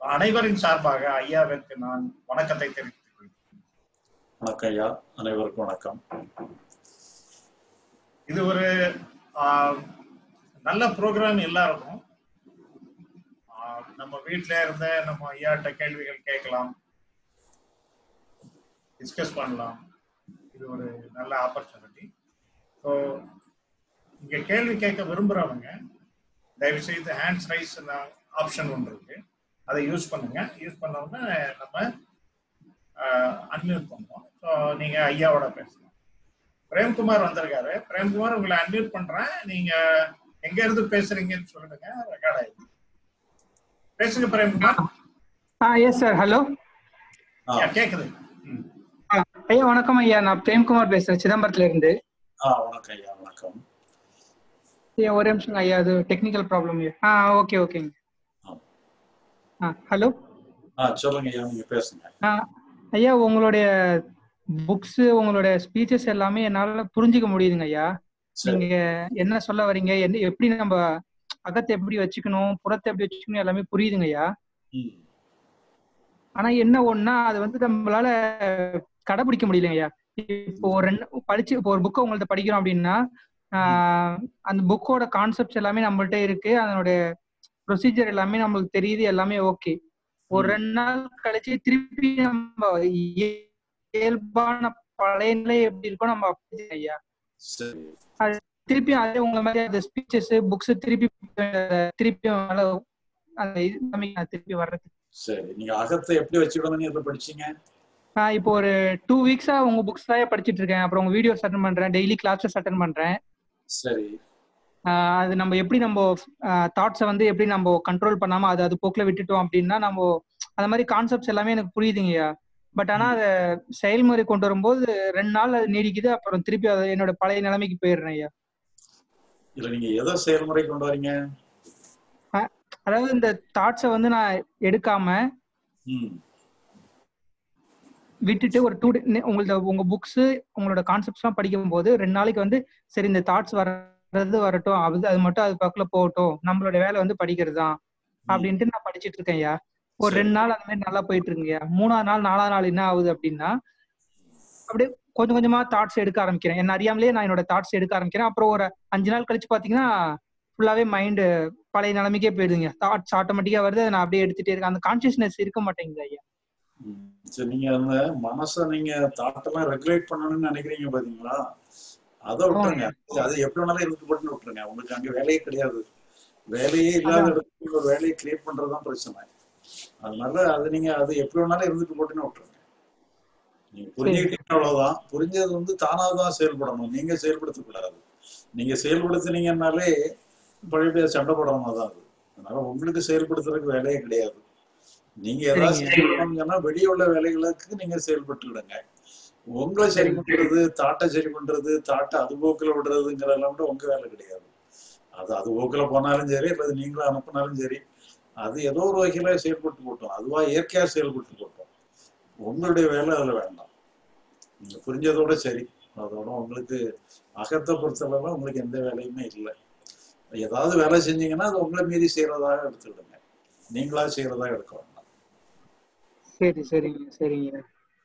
அனைவரின் சார்பாக ஐயாவிற்கு நான் வணக்கத்தை தெரிவித்துக் கொள்கிறேன் வணக்கம் ஐயா அனைவருக்கும் வணக்கம் இது ஒரு ஆஹ், நல்ல ப்ரோக்ராம் எல்லாருக்கும் ஆஹ், நம்ம வீட்ல இருந்து நம்ம ஐயாட்ட கேள்விகள் கேட்கலாம் டிஸ்கஸ் பண்ணலாம் இது ஒரு நல்ல ஆப்பர்ச்சுனிட்டி ஸோ இங்க கேள்வி கேட்க விரும்புறவங்க தயவு செய்து ஹேண்ட்ஸ் ரைஸ் ஆப்ஷன் ஒன்று இருக்கு அதை யூஸ் பண்ணுங்க யூஸ் பண்ணோம்னா நம்ம அன்மியூட் பண்ணுவோம் ஸோ நீங்க ஐயாவோட பேசலாம் பிரேம்குமார் வந்திருக்காரு பிரேம்குமார் உங்களை அன்மியூட் பண்றேன் நீங்க எங்க இருந்து பேசுறீங்கன்னு சொல்லுங்க ரெக்கார்ட் ஆயிடுது பேசுங்க Premkumar ah yes sir hello ஆ, ஐயா, கேக்குது ம். ஐயா வணக்கம் ஐயா நான் பிரேம்குமார் பேசுறேன் சிதம்பரத்துல இருந்து ஆ வணக்கம் ஐயா வணக்கம் ஐயா ஒரே நிமிஷம் ஐயா அது டெக்னிக்கல் ப்ராப்ளம் ஆ ஓகே ஓகேங்க ஆ. ஆ ஹலோ ஆ சொல்லுங்க ஐயா நீங்க பேசுங்க ஆ ஐயா உங்களுடைய புக்ஸ் உங்களுடைய ஸ்பீச்சஸ் எல்லாமே என்னால புரிஞ்சுக்க முடியுதுங்க ஐயா சரி நீங்க என்ன சொல்ல வரீங்க என்ன எப்படி நம்ம அகத்தை எப்படி வச்சுக்கணும் புறத்தை எப்படி வச்சுக்கணும் எல்லாமே புரியுதுங்க ஐயா ம், ஆனா என்ன ஒண்ணா அது வந்து நம்மளால கடைபிடிக்க முடியலங்க ஐயா இப்போ ஒரு ரெண்டு படிச்சு இப்போ ஒரு புக்கை உங்கள்ட்ட படிக்கிறோம் அப்படின்னா ஆஹ் அந்த புக்கோட கான்செப்ட்ஸ் எல்லாமே நம்மள்ட்ட இருக்கு அதனுடைய ப்ரொசீஜர் எல்லாமே நம்மளுக்கு தெரியுது எல்லாமே ஓகே ஒரு ம். ரெண்டு நாள் கழிச்சு திருப்பி நம்ம இய- இயல்பான பழைய நிலை எப்படி இருக்கோ நம்ம அப்படி ஐயா சரி திருப்பி அதே உங்களை மாதிரி அந்த ஸ்பீச்சஸ் புக்ஸ் திருப்பி அஹ் திருப்பி மேல அந்த இது எல்லாமே நான் திருப்பி வர்றது சரி நீங்க அகத்தை எப்படி வச்சுக்கணும்னு எதை படிச்சீங்க நான் இப்போ ஒரு டூ வீக்ஸா உங்க புக்ஸ் தான் படிச்சிட்டு இருக்கேன் அப்புறம் உங்க வீடியோஸ் அட்டன் பண்றேன் டெய்லி கிளாஸஸ் அட்டன் பண்றேன் சரி ஆஹ் அது நம்ம எப்படி நம்ம தாட்ஸை வந்து எப்படி நம்ம கண்ட்ரோல் பண்ணாம அது அது போக்குல விட்டுட்டோம் அப்படின்னா நம்ம அந்த மாதிரி கான்செப்ட்ஸ் எல்லாமே எனக்கு புரியுதுங்கய்யா பட் ஆனா அதை செயல்முறை கொண்டு வரும்போது ரெண்டு நாள் அது நீடிக்குது அப்புறம் திருப்பி அது என்னோட பழைய நிலைமைக்கு போயிடுறேன் ஐயா இல்ல நீங்க எதை செயல்முறை கொண்டு வரீங்க அதாவது இந்த தாட்ஸை வந்து நான் எடுக்காம ம் விட்டுட்டு ஒரு டூ உங்களோட உங்க புக்ஸ் உங்களோட கான்செப்ட்ஸ்லாம் படிக்கும் போது ரெண்டு நாளைக்கு வந்து சரி இந்த தாட்ஸ் வர்றது வரட்டும் அது அது மட்டும் அது பக்கத்துல போகட்டும் நம்மளோட வேலை வந்து படிக்கிறது தான் அப்படின்ட்டு நான் படிச்சிட்டு இருக்கேன் ஐயா ஒரு சரி. ரெண்டு நாள் அந்த மாதிரி நல்லா போயிட்டு இருக்குங்கய்யா மூணாவது நாள் நாலாவது நாள் என்ன ஆகுது அப்படின்னா அப்படியே கொஞ்சம் கொஞ்சமா தாட்ஸ் எடுக்க ஆரம்பிக்கிறேன் என்ன அறியாமலே நான் என்னோட தாட்ஸ் எடுக்க ஆரம்பிக்கிறேன் அப்புறம் ஒரு அஞ்சு நாள் கழிச்சு பாத்தீங்கன்னா ஃபுல்லாவே மைண்டு பழைய நிலைமைக்கே போயிடுதுங்க தாட்ஸ் ஆட்டோமேட்டிக்கா வருது அதை நான் அப்படியே எடுத்துட்டே இருக்கேன் அந்த கான்சியஸ்னஸ் இருக்க மாட்டேங்குது ஐயா ம். சரி நீங்க அந்த மனசை நீங்க தாட்டெல்லாம் ரெகுலேட் பண்ணணும்னு நினைக்கிறீங்க பாத்தீங்களா அதை விட்டுருங்க அது எப்படி வேணாலும் இருந்து போட்டுன்னு விட்டுருங்க உங்களுக்கு அங்க வேலையே கிடையாது வேலையே இல்லாத இடத்துல ஒரு வேலையை கிரியேட் பண்றதுதான் பிரச்சனை அதனால அது நீங்க அது எப்படி வேணாலும் இருந்துட்டு போட்டுன்னு விட்டுருங்க நீங்க புரிஞ்சுக்கிட்டீங்க அவ்வளவுதான் புரிஞ்சது வந்து தானா தான் செயல்படணும் நீங்க செயல்படுத்தக்கூடாது நீங்க செயல்படுத்தினீங்கன்னாலே பழைய சண்டை போடாம தான் அது அதனால உங்களுக்கு செயல்படுத்துறதுக்கு வேலையே கிடையாது நீங்க ஏதாவது சரிங்க. செயல்படணும்னு சொன்னா வெளியே உள்ள வேலைகளுக்கு நீங்க செயல்பட்டுக்கிடுங்க உங்களை சரி பண்றது தாட்டை சரி பண்றது தாட்டை அது போக்குல விடுறதுங்கிறதெல்லாம் கூட உங்க வேலை கிடையாது அது அது போக்குல போனாலும் சரி அல்லது நீங்களும் அனுப்புனாலும் சரி அது ஏதோ ஒரு வகையில செயல்பட்டு போட்டோம் அதுவா இயற்கையா செயல்பட்டு போட்டோம் உங்களுடைய வேலை அதுல வேண்டாம் நீங்க புரிஞ்சதோட சரி அதோட உங்களுக்கு அகத்தை பொறுத்தளவுல உங்களுக்கு எந்த வேலையுமே இல்லை ஏதாவது வேலை செஞ்சீங்கன்னா அது உங்களை மீறி செய்யறதாக எடுத்துக்கிடுங்க நீங்களா செய்யறதா எடுக்க வேண்டாம் சரி சரிங்க சரிங்க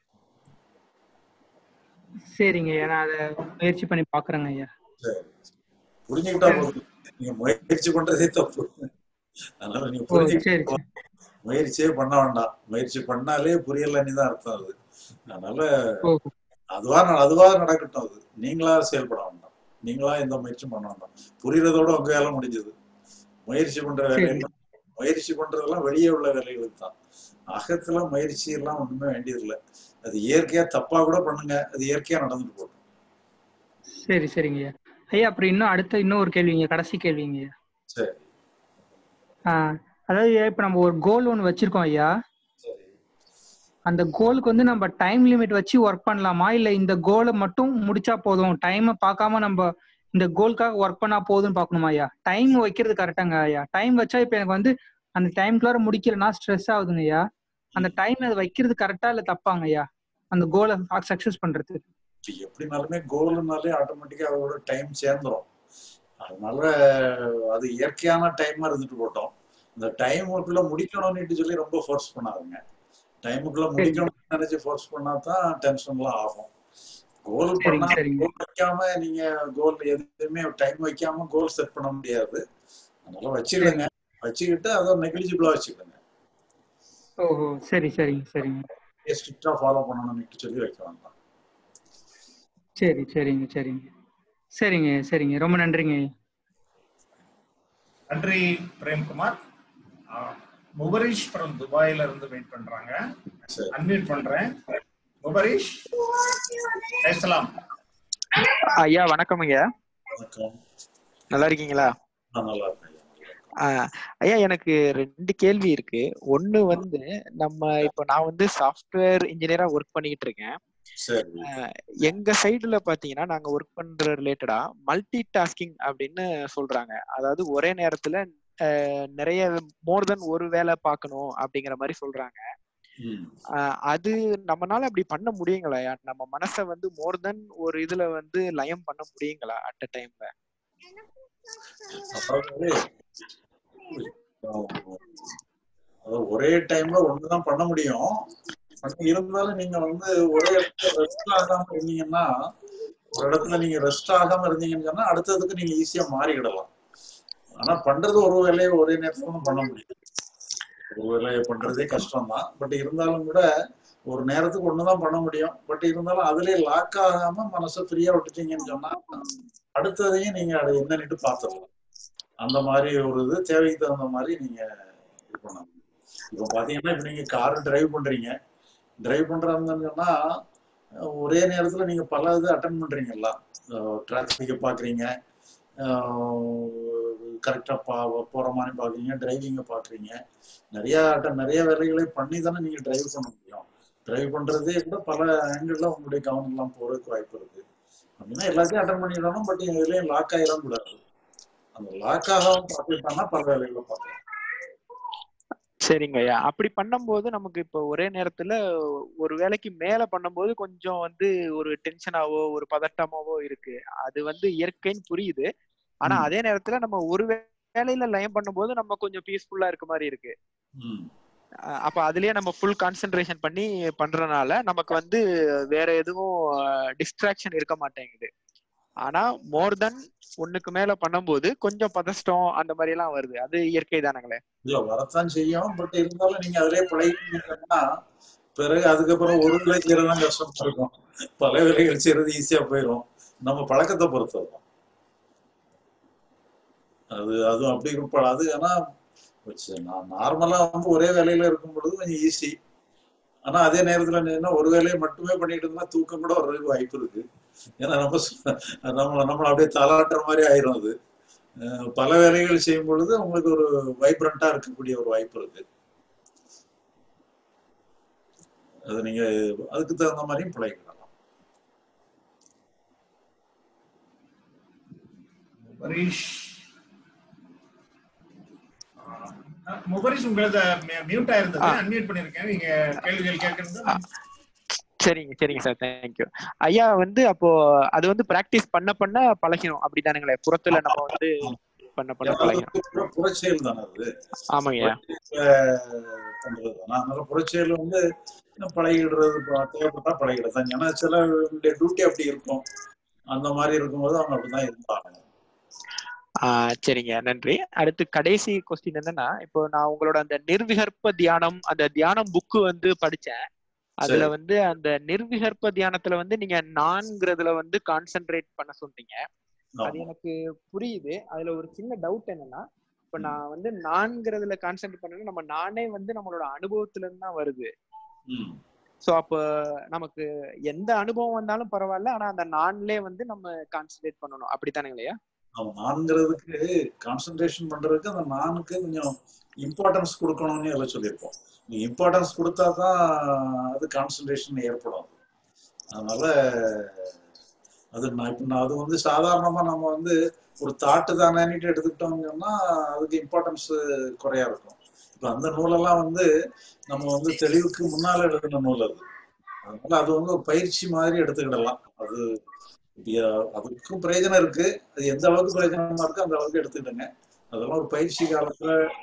சரிங்க ஐயா நான் அதை முயற்சி பண்ணி பாக்குறேங்க ஐயா சரி புரிஞ்சுக்கிட்டா போதும் நீங்க முயற்சி பண்றதே தப்பு அதனால நீங்க ஓ சரி புரிஞ்சுக்கிட்டு சரி முயற்சியே பண்ண வேண்டாம் முயற்சி பண்ணாலே புரியலன்னு தான் அர்த்தம் அது அதனால ஓ அதுவா ந- அதுவா நடக்கட்டும் அது நீங்களா செயல்பட வேண்டாம் நீங்களா எந்த முயற்சியும் பண்ண வேண்டாம் புரியறதோட உங்க வேலை முடிஞ்சது முயற்சி பண்ற சரி வேலையெல்லாம் முயற்சி பண்றதெல்லாம் வெளியே உள்ள வேலைகளுக்கு தான் அகத்துல முயற்சி எல்லாம் ஒண்ணுமே வேண்டியதில்லை அது இயற்கையா தப்பா கூட பண்ணுங்க அது இயற்கையா நடந்துட்டு போகும் சரி சரிங்க ஐயா ஐயா அப்புறம் இன்னும் அடுத்த இன்னும் ஒரு கேள்விங்க கடைசி கேள்விங்க ஐயா சரி ஆஹ் அதாவது ஐயா, இப்ப நம்ம ஒரு கோல் ஒன்று வச்சிருக்கோம் ஐயா சரி அந்த கோலுக்கு வந்து நம்ம டைம் லிமிட் வச்சு ஒர்க் பண்ணலாமா இல்ல இந்த கோலை மட்டும் முடிச்சா போதும் டைமை பார்க்காம நம்ம இந்த கோலுக்காக ஒர்க் பண்ணா போதும்னு பார்க்கணுமா ஐயா டைம் வைக்கிறது கரெக்டாங்க ஐயா டைம் வச்சா இப்ப எனக்கு வந்து அந்த டைம்குள்ளார முடிக்கலன்னா ஸ்ட்ரெஸ் ஆகுதுங்க ஐயா அந்த டைம் அது வைக்கிறது கரெக்டா இல்ல தப்பாங்க ஐயா அந்த கோலை சக்சஸ் பண்றதுக்கு இப்ப எப்படினாலுமே கோல்னாலே ஆட்டோமேட்டிக்கா அதோட டைம் சேர்ந்துரும் அதனால அது இயற்கையான டைமா இருந்துட்டு போட்டோம் இந்த டைமுக்குள்ள முடிக்கணும்னு சொல்லி ரொம்ப ஃபோர்ஸ் பண்ணாதுங்க டைமுக்குள்ள முடிக்கணும்னு நினைச்சு ஃபோர்ஸ் பண்ணா தான் டென்ஷன்லாம் ஆகும் கோல் சரிங்க, பண்ணா சரிங்க. கோல் வைக்காம நீங்க கோல் எதுவுமே டைம் வைக்காம கோல் செட் பண்ண முடியாது அதனால வச்சுக்கிடுங்க வச்சுக்கிட்டு அதை நெக்லிஜிபிளா வச்சுக்கிடுங்க ஓஹோ சரி சரிங்க சரிங்க ஸ்ட்ரிக்டா ஃபாலோ பண்ணணும்னு சொல்லி வைக்க வேண்டாம் சரி சரிங்க சரிங்க சரிங்க சரிங்க ரொம்ப நன்றிங்க ஐயா நன்றி பிரேம்குமார் முபரிஷ் ஃப்ரம் துபாயில இருந்து வெயிட் பண்றாங்க சரி அன்மியூட் பண்றேன் முபரிஷ் பேசலாம் ஐயா வணக்கம் ஐயா வணக்கம் நல்லா இருக்கீங்களா நான் நல்லா இருக்கேன் ஐயா. ஆஹ் ஐயா எனக்கு ரெண்டு கேள்வி இருக்கு ஒண்ணு வந்து நம்ம இப்போ நான் வந்து சாஃப்ட்வேர் இன்ஜினியரா ஒர்க் பண்ணிக்கிட்டு இருக்கேன் சரி எங்க சைடுல பாத்தீங்கன்னா நாங்க ஒர்க் பண்ற ரிலேட்டடா மல்டி டாஸ்கிங் அப்படின்னு சொல்றாங்க அதாவது ஒரே நேரத்துல ஆஹ் நிறைய மோர் தென் ஒரு வேலை பார்க்கணும் அப்படிங்கிற மாதிரி சொல்றாங்க ம் ஆஹ் அது நம்மனால அப்படி பண்ண முடியுங்களா ஐயா? நம்ம மனசை வந்து மோர் தென் ஒரு இதுல வந்து லயம் பண்ண முடியுங்களா அட் அ டைம்ல அதாவது அதாவது ஒரே டைம்ல ஒண்ணுதான் பண்ண முடியும் பட் இருந்தாலும் நீங்க வந்து ஒரே இடத்துல ரெஸ்ட் ஆகாம இருந்தீங்கன்னா ஒரு இடத்துல நீங்க ரெஸ்ட் ஆகாம இருந்தீங்கன்னு சொன்னா அடுத்ததுக்கு நீங்க ஈஸியா மாறிக்கிடலாம் ஆனா பண்றது ஒரு வேலையை ஒரே நேரத்துல தான் பண்ண முடியும் ஒரு வேலையை பண்றதே கஷ்டம் தான் பட் இருந்தாலும் கூட ஒரு நேரத்துக்கு ஒண்ணுதான் பண்ண முடியும் பட் இருந்தாலும் அதுலயே லாக் ஆகாம மனசை ஃப்ரீயா விட்டுட்டீங்கன்னு சொன்னா அடுத்ததையும் நீங்க அதை என்னன்னுட்டு பாத்துடலாம் அந்த மாதிரி ஒரு இது தேவைக்கு தகுந்த மாதிரி நீங்க இது பண்ணணும் இப்போ பாத்தீங்கன்னா இப்ப நீங்க கார் டிரைவ் பண்றீங்க டிரைவ் பண்றாங்கன்னு சொன்னா அஹ் ஒரே நேரத்துல நீங்க பல இது அட்டன் பண்றீங்கல்ல டிராஃபிக்கை பாக்குறீங்க கரெக்டா பா போற மாதிரி பாக்குறீங்க டிரைவிங்கை பாக்குறீங்க நிறைய அட்டன் நிறைய வேலைகளை பண்ணி தானே நீங்க டிரைவ் பண்ண முடியும் டிரைவ் பண்றதே கூட பல ஆங்கிள் உங்களுடைய கவனம் எல்லாம் போறதுக்கு வாய்ப்பு இருக்கு அப்படின்னா எல்லாத்தையும் அட்டன் பண்ணிடணும் பட் இதுலயும் லாக் ஆயிடலாம் கூடாது அந்த லாக் ஆகாம பார்த்துக்கிட்டோம்னா பல வேலைகளை பார்க்கலாம் சரிங்க ஐயா அப்படி பண்ணும்போது நமக்கு இப்போ ஒரே நேரத்துல ஒரு வேலைக்கு மேல பண்ணும்போது கொஞ்சம் வந்து ஒரு டென்ஷனாவோ ஒரு பதட்டமாவோ இருக்கு அது வந்து இயற்கைன்னு புரியுது ஆனா ம். அதே நேரத்துல நம்ம ஒரு வேலையில லயம் பண்ணும்போது நம்ம கொஞ்சம் பீஸ்ஃபுல்லா இருக்க மாதிரி இருக்கு ம் அஹ் அப்ப அதுலயே நம்ம ஃபுல் கான்சென்ட்ரேஷன் பண்ணி பண்றதுனால நமக்கு வந்து வேற எதுவும் டிஸ்ட்ராக்ஷன் இருக்க மாட்டேங்குது ஆனா மோர் தென் ஒண்ணுக்கு மேல பண்ணும்போது கொஞ்சம் பதஷ்டம் அந்த மாதிரி எல்லாம் வருது அது இயற்கை தானங்களே இல்ல வரத்தான் செய்யும் பட் இருந்தாலும் நீங்க அதிலே பழகிட்டீங்கன்னா பிறகு அதுக்கப்புறம் ஒரு வேலை செய்யறதுதான் கஷ்டமா இருக்கும் பல வேலைகள் செய்யறது ஈஸியா போயிடும் நம்ம பழக்கத்தை பொறுத்ததுதான் அது அது அப்படி இருப்பா அது ஆனா வச்சு நான் நார்மலா வந்து ஒரே வேலையில இருக்கும் பொழுது கொஞ்சம் ஈஸி ஆனா அதே நேரத்துல என்ன ஒரு வேலையை மட்டுமே பண்ணிட்டு இருந்தா தூக்கம் கூட வர்றதுக்கு வாய்ப்பு இருக்கு ஏன்னா நம்ம சு- நம்ம நம்மள அப்படியே தலாட்டுற மாதிரி ஆயிரும் அது அஹ் பல வேலைகள் செய்யும் பொழுது உங்களுக்கு ஒரு வைப்ரண்டா இருக்கக்கூடிய ஒரு வாய்ப்பு இருக்கு அது நீங்க அதுக்கு தகுந்த மாதிரியும் பழகிக்கலாம் முபரிஷ் ஆஹ் முபரிஷ் உங்களது மியூட் ஆயிருந்தது ஆ. அன்மியூட் பண்ணிருக்கேன் நீங்க கேள்விகள் கேட்கறது சரிங்க சரிங்க சார் தேங்க்யூ ஐயா வந்து அப்போ அது வந்து பிராக்டிஸ் பண்ண பண்ண பழகிடும் அப்படிதானுங்களே புறத்துல நம்ம வந்து பண்ண பண்ண பழகிடும் ஏன்னா அது புறச்செயல் தானே அது ஆமாங்க ஐயா பண்றது தானே அதனால புறச்செயல் வந்து பழகிடுறது ப- தேவைப்பட்டா பழகிடுறது தான் ஏன்னா சில டியூட்டி அப்படி இருக்கும் அந்த மாதிரி இருக்கும்போது அவங்க அப்படிதான் இருந்தாங்க ஆஹ் சரிங்க நன்றி அடுத்து கடைசி கொஸ்டின் என்னன்னா இப்போ நான் உங்களோட அந்த நிர்விகற்ப தியானம் அந்த தியானம் புக்கு வந்து படிச்சேன் அதுல சரி. வந்து அந்த நிர்விகற்ப தியானத்துல வந்து நீங்க நான்கிறதுல வந்து கான்சென்ட்ரேட் பண்ண சொன்னீங்க அது ஆமா. எனக்கு புரியுது அதுல ஒரு சின்ன டவுட் என்னன்னா இப்ப நான் வந்து நான்கிறதுல கான்சென்ட்ரேட் பண்ணேன்னா நம்ம நானே வந்து நம்மளோட அனுபவத்துல இருந்து தான் வருது ம். சோ அப்ப நமக்கு எந்த அனுபவம் வந்தாலும் பரவாயில்ல ஆனா அந்த நான்லயே வந்து நம்ம கான்சென்ட்ரேட் பண்ணணும் அப்படித்தானுங்களையா நம்ம நான்கிறதுக்கு கான்சென்ட்ரேஷன் பண்றதுக்கு அந்த நானுக்கு கொஞ்சம் இம்பார்ட்டன்ஸ் கொடுக்கணும்னு அதில் சொல்லியிருப்போம் நீ இம்பார்ட்டன்ஸ் கொடுத்தா தான் அது கான்சென்ட்ரேஷன் ஏற்படும் அதனால அது நான் இப்போ நான் அது வந்து சாதாரணமா நம்ம வந்து ஒரு தாட்டு தானேன்னுட்டு எடுத்துக்கிட்டோம்னா அதுக்கு இம்பார்ட்டன்ஸ் குறையா இருக்கும் இப்போ அந்த நூலெல்லாம் வந்து நம்ம வந்து தெளிவுக்கு முன்னால எழுதின நூல் அது அதனால அது வந்து ஒரு பயிற்சி மாதிரி எடுத்துக்கிடலாம் அது இப்ப அதுக்கும் பிரயோஜனம் இருக்கு அது எந்த அளவுக்கு பிரயோஜனமா இருக்கோ அந்த அளவுக்கு எடுத்துக்கிடுங்க அதெல்லாம் ஒரு பயிற்சி காலத்துல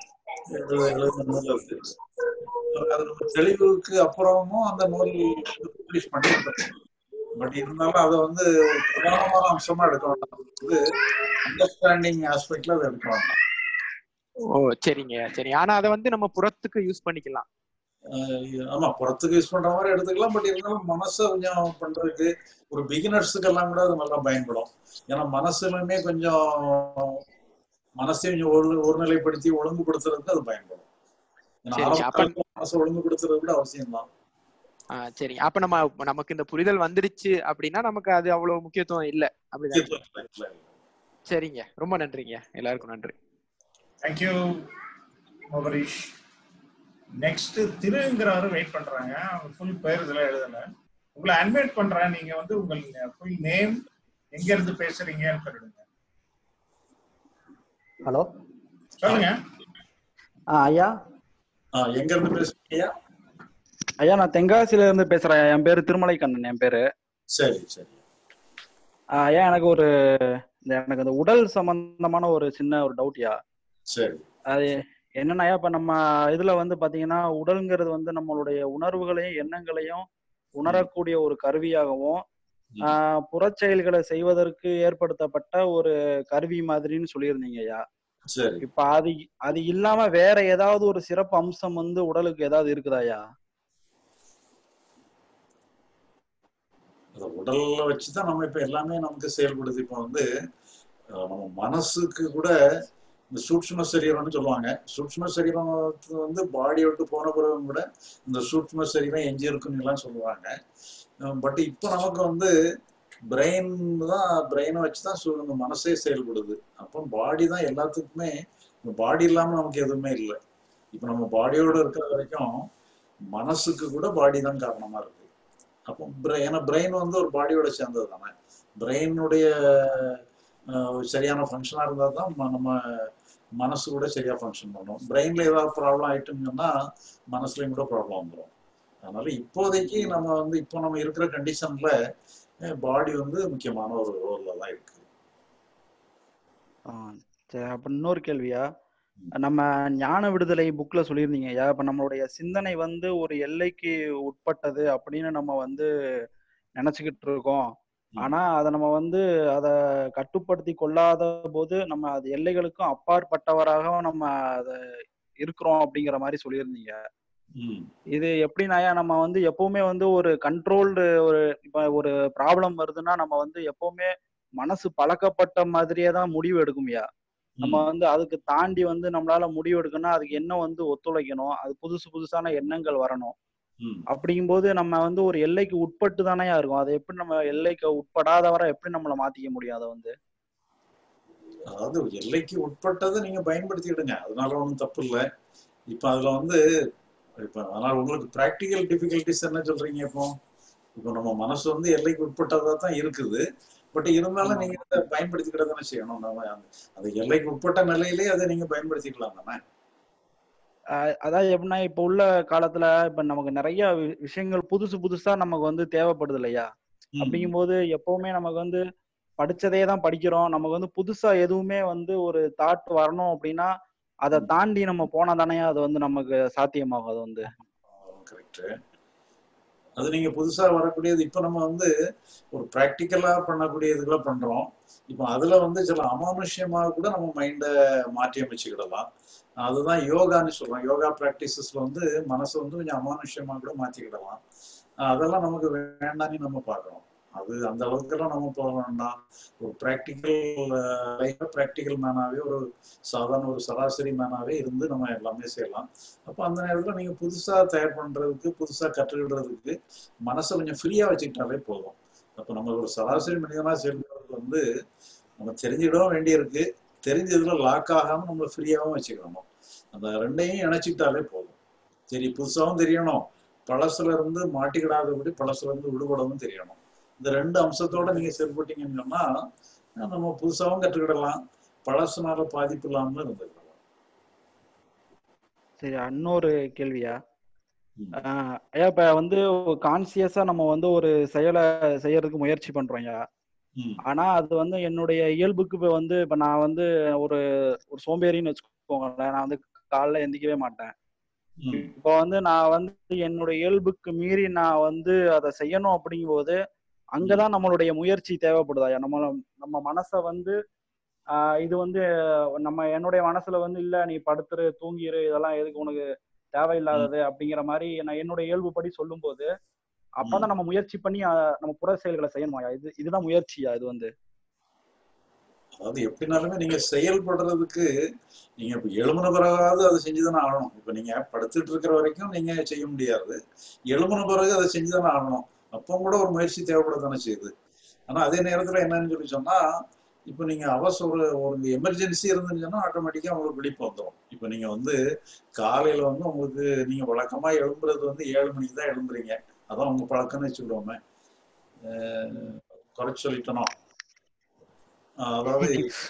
எழுபது எழுபது நூல் இருக்கு அது நம்ம தெளிவுக்கு அப்புறமும் அந்த நூல் பப்ளிஷ் பண்ணியிருக்காங்க பட் இருந்தாலும் அதை வந்து ஒரு பிரதானமான அம்சமா எடுக்க வேண்டாம் வந்து அண்டர்ஸ்டாண்டிங் ஆஸ்பெக்ட்ல அதை எடுக்க வேண்டாம் ஓ சரிங்க சரி ஆனா அதை வந்து நம்ம புறத்துக்கு யூஸ் பண்ணிக்கலாம் அஹ் ஆமா புறத்துக்கு யூஸ் பண்ற மாதிரி எடுத்துக்கலாம் பட் இருந்தாலும் மனசை கொஞ்சம் பண்றதுக்கு ஒரு பிகினர்ஸுக்கு எல்லாம் கூட அது நல்லா பயன்படும் ஏன்னா மனசுலுமே கொஞ்சம் மனசை கொஞ்சம் ஒரு ஒருநிலைப்படுத்தி ஒழுங்குபடுத்துறதுக்கு அது பயன்படும் ஏன்னா சரி, ஆரம்ப அப்ப- காலத்துல மனசை ஒழுங்குபடுத்துறது கூட அவசியம் தான் ஆ சரிங்க அப்ப நம்ம நமக்கு இந்த புரிதல் வந்துருச்சு அப்படின்னா நமக்கு அது அவ்வளவு முக்கியத்துவம் இல்ல அப்படிதான் சரிங்க ரொம்ப நன்றிங்க எல்லாருக்கும் நன்றி தேங்க்யூ மோகரீஷ் நெக்ஸ்ட் திருங்கிறவரு வெயிட் பண்றாங்க அவங்க ஃபுல் பேர் இதெல்லாம் எழுதல உங்களை அன்வைட் பண்றேன் நீங்க வந்து உங்கள் ஃபுல் நேம் எங்க இருந்து பேசுறீங்கன்னு சொல்லிடுங்க ஹலோ சொல்லுங்க ஆ ஐயா ஆஹ் எங்க இருந்து பேசுறீங்க ஐயா நான் தென்காசியில இருந்து பேசுறேன் என் பேரு திருமலை கண்ணன் என் பேரு சரி சரி ஆ, ஐயா எனக்கு ஒரு இந்த எனக்கு அந்த உடல் சம்பந்தமான ஒரு சின்ன ஒரு டவுட்யா சரி அது என்னன்னா ஐயா இப்ப நம்ம இதுல வந்து பாத்தீங்கன்னா உடல்ங்கிறது வந்து நம்மளுடைய உணர்வுகளையும் எண்ணங்களையும் உணரக்கூடிய ஒரு கருவியாகவும் ஆ, புறச்செயல்களை செய்வதற்கு ஏற்படுத்தப்பட்ட ஒரு கருவி மாதிரின்னு சொல்லியிருந்தீங்க ஐயா சரி இப்ப அது அது இல்லாம வேற ஏதாவது ஒரு சிறப்பு அம்சம் வந்து உடலுக்கு ஏதாவது இருக்குதா ஐயா அந்த உடல்ல வச்சுதான் நம்ம இப்ப எல்லாமே நமக்கு செயல்படுது இப்ப வந்து அஹ், நம்ம மனசுக்கு கூட இந்த சூட்சும சரீரம்னு சொல்லுவாங்க சூட்சும சரீரம் வந்து பாடியை விட்டு போன பிறகு கூட இந்த சூட்சும சரீரம் எஞ்சி இருக்குன்னு எல்லாம் சொல்லுவாங்க பட் இப்போ நமக்கு வந்து பிரெயின் தான் பிரெயினை வச்சு தான் சு- இந்த மனசே செயல்படுது அப்போ பாடி தான் எல்லாத்துக்குமே பாடி இல்லாம நமக்கு எதுவுமே இல்லை இப்போ நம்ம பாடியோட இருக்கிற வரைக்கும் மனசுக்கு கூட பாடி தான் காரணமா இருக்கு அப்போ பிர- ஏன்னா பிரெயின் வந்து ஒரு பாடியோட சேர்ந்தது தானே பிரெயினுடைய சரியான ஃபங்க்ஷனா இருந்தா தான் ம- நம்ம மனசு கூட சரியா ஃபங்க்ஷன் பண்ணும் பிரெயின்ல ஏதாவது ப்ராப்ளம் ஆயிட்டுன்னு சொன்னா மனசுலயும் கூட ப்ராப்ளம் வந்துடும் அதனால இப்போதைக்கு நம்ம வந்து இப்போ நம்ம இருக்கிற கண்டிஷன்ல பாடி வந்து முக்கியமான ஒரு ரோல்ல தான் இருக்கு ஆ, சரி அப்ப இன்னொரு கேள்வியா நம்ம ஞான விடுதலை புக்ல சொல்லியிருந்தீங்க ஐயா இப்ப நம்மளுடைய சிந்தனை வந்து ஒரு எல்லைக்கு உட்பட்டது அப்படின்னு நம்ம வந்து நினைச்சுக்கிட்டு இருக்கோம் ஆனா அதை நம்ம வந்து அதை கட்டுப்படுத்தி கொள்ளாத போது நம்ம அது எல்லைகளுக்கும் அப்பாற்பட்டவராக நம்ம அதை இருக்கிறோம் அப்படிங்கிற மாதிரி சொல்லியிருந்தீங்க ம் இது எப்படின்னாயா நம்ம வந்து எப்பவுமே வந்து ஒரு கண்ட்ரோல்டு ஒரு இப்ப ஒரு ப்ராப்ளம் வருதுன்னா நம்ம வந்து எப்பவுமே மனசு பழக்கப்பட்ட மாதிரியே தான் முடிவு எடுக்கும்யா நம்ம வந்து அதுக்கு தாண்டி வந்து நம்மளால முடிவு எடுக்கணும்னா அதுக்கு எண்ணம் வந்து ஒத்துழைக்கணும் அது புதுசு புதுசான எண்ணங்கள் வரணும் ம் அப்படிங்கும்போது நம்ம வந்து ஒரு எல்லைக்கு உட்பட்டு தானேயா இருக்கும் அதை எப்படி நம்ம எல்லைக்கு உட்படாதவரை எப்படி நம்மள மாத்திக்க முடியும் அதை வந்து அதாவது எல்லைக்கு உட்பட்டதை நீங்க பயன்படுத்திடுங்க அதனால ஒன்றும் தப்பு இல்லை இப்போ அதுல வந்து இப்போ அதனால உங்களுக்கு ப்ராக்டிக்கல் டிஃபிகல்டிஸ் என்ன சொல்றீங்க இப்போ இப்போ நம்ம மனசு வந்து எல்லைக்கு உட்பட்டதா தான் இருக்குது பட் இருந்தாலும் நீங்க அதை பயன்படுத்திக்கிட தானே செய்யணும் நம்ம அந்த- அந்த எல்லைக்கு உட்பட்ட நிலையிலே அதை நீங்க பயன்படுத்திக்கலாம் தானே அஹ் அதாவது எப்படின்னா இப்ப உள்ள காலத்துல இப்ப நமக்கு நிறைய வி- விஷயங்கள் புதுசு புதுசா நமக்கு வந்து தேவைப்படுது இல்லையா ம். அப்படிங்கும்போது எப்பவுமே நமக்கு வந்து படிச்சதே தான் படிக்கிறோம் நமக்கு வந்து புதுசா எதுவுமே வந்து ஒரு தாட் வரணும் அப்படின்னா அதை தாண்டி நம்ம போனா தானே அது வந்து நமக்கு சாத்தியமாகும் அது வந்து கரெக்ட் அது நீங்க புதுசா வரக்கூடியது இப்ப நம்ம வந்து ஒரு ப்ராக்டிக்கலா பண்ணக்கூடிய இதுகளை பண்றோம் இப்போ அதுல வந்து சில அமானுஷ்யமா கூட நம்ம மைண்டை மாற்றி அமைச்சுக்கிடலாம் அதுதான் யோகான்னு சொல்றோம் யோகா ப்ராக்டிசஸ்ல வந்து மனசை வந்து கொஞ்சம் அமானுஷ்யமா கூட மாத்திக்கிடலாம் அஹ் அதெல்லாம் நமக்கு வேண்டாம்னு நம்ம பார்க்கறோம் அது அந்த அளவுக்குலாம் நம்ம போக வேண்டாம் ஒரு ப்ராக்டிக்கல் லைஃப் ப்ராக்டிக்கல் மேனாவே ஒரு சாதாரண ஒரு சராசரி மேனாவே இருந்து நம்ம எல்லாமே செய்யலாம் அப்போ அந்த நேரத்தில் நீங்கள் புதுசாக தயார் பண்ணுறதுக்கு புதுசாக கற்றுக்கிடுறதுக்கு மனசை கொஞ்சம் ஃப்ரீயாக வச்சுக்கிட்டாலே போதும் அப்போ நம்ம ஒரு சராசரி மனிதனாக செயல்படுறதுக்கு வந்து நம்ம தெரிஞ்சுக்கிடவும் வேண்டியிருக்கு தெரிஞ்சதுல லாக் ஆகாமல் நம்ம ஃப்ரீயாகவும் வச்சுக்கணும் அந்த ரெண்டையும் இணைச்சிக்கிட்டாலே போதும் சரி புதுசாகவும் தெரியணும் பழசுல இருந்து மாட்டிக்கிடாதபடி பழசுல இருந்து விடுபடவும் தெரியணும் இந்த ரெண்டு அம்சத்தோட நீங்க செயல்பட்டீங்கன்னு சொன்னா நம்ம புதுசாகவும் கற்றுக்கிடலாம் பழசுனால பாதிப்பு இல்லாமல் இருந்துக்கலாம் சரி இன்னொரு கேள்வியா ம். ஆஹ் ஐயா இப்ப வந்து கான்சியஸா நம்ம வந்து ஒரு செயலை செய்யறதுக்கு முயற்சி பண்றோம் ஐயா ம் ஆனா அது வந்து என்னுடைய இயல்புக்கு இப்ப வந்து இப்ப நான் வந்து ஒரு ஒரு சோம்பேறின்னு வச்சுக்கோங்களேன் நான் வந்து காலைல எந்திக்கவே மாட்டேன் ம், இப்போ வந்து நான் வந்து என்னுடைய இயல்புக்கு மீறி நான் வந்து அதை செய்யணும் அப்படிங்கும்போது அங்கதான் நம்மளுடைய முயற்சி தேவைப்படுதாயா நம்ம நம்ம மனசை வந்து ஆஹ் இது வந்து நம்ம என்னுடைய மனசுல வந்து இல்ல நீ படுத்துரு தூங்கிரு இதெல்லாம் எதுக்கு உனக்கு தேவையில்லாதது அப்படிங்கிற மாதிரி நான் என்னுடைய இயல்புப்படி சொல்லும்போது அப்பதான் நம்ம முயற்சி பண்ணி ஆஹ் நம்ம புற செயல்களை செய்யணுமாயா இது இதுதான் முயற்சியா இது வந்து அதாவது எப்படினாலுமே நீங்க செயல்படுறதுக்கு நீங்க இப்ப எழுமுன பிறகாவது அதை செஞ்சுதானே ஆகணும் இப்ப நீங்க படுத்துட்டு இருக்கிற வரைக்கும் நீங்க செய்ய முடியாது எழுமுன பிறகு அதை செஞ்சுதானே ஆகணும் அப்போ கூட ஒரு முயற்சி தேவைப்பட தானே செய்யுது ஆனா அதே நேரத்துல என்னன்னு சொல்லி சொன்னா இப்போ நீங்க அவசர ஒரு ஒரு எமர்ஜென்சி இருந்துன்னு சொன்னா ஆட்டோமேட்டிக்கா உங்களுக்கு விழிப்பு வந்துடும் இப்போ நீங்க வந்து காலையில வந்து உங்களுக்கு நீங்க வழக்கமா எழும்புறது வந்து ஏழு மணிக்கு தான் எழும்புறீங்க அதான் உங்க பழக்கம்னு வச்சுக்கிடுவோமே அஹ் குறைச்சு சொல்லிட்டோம் அதாவது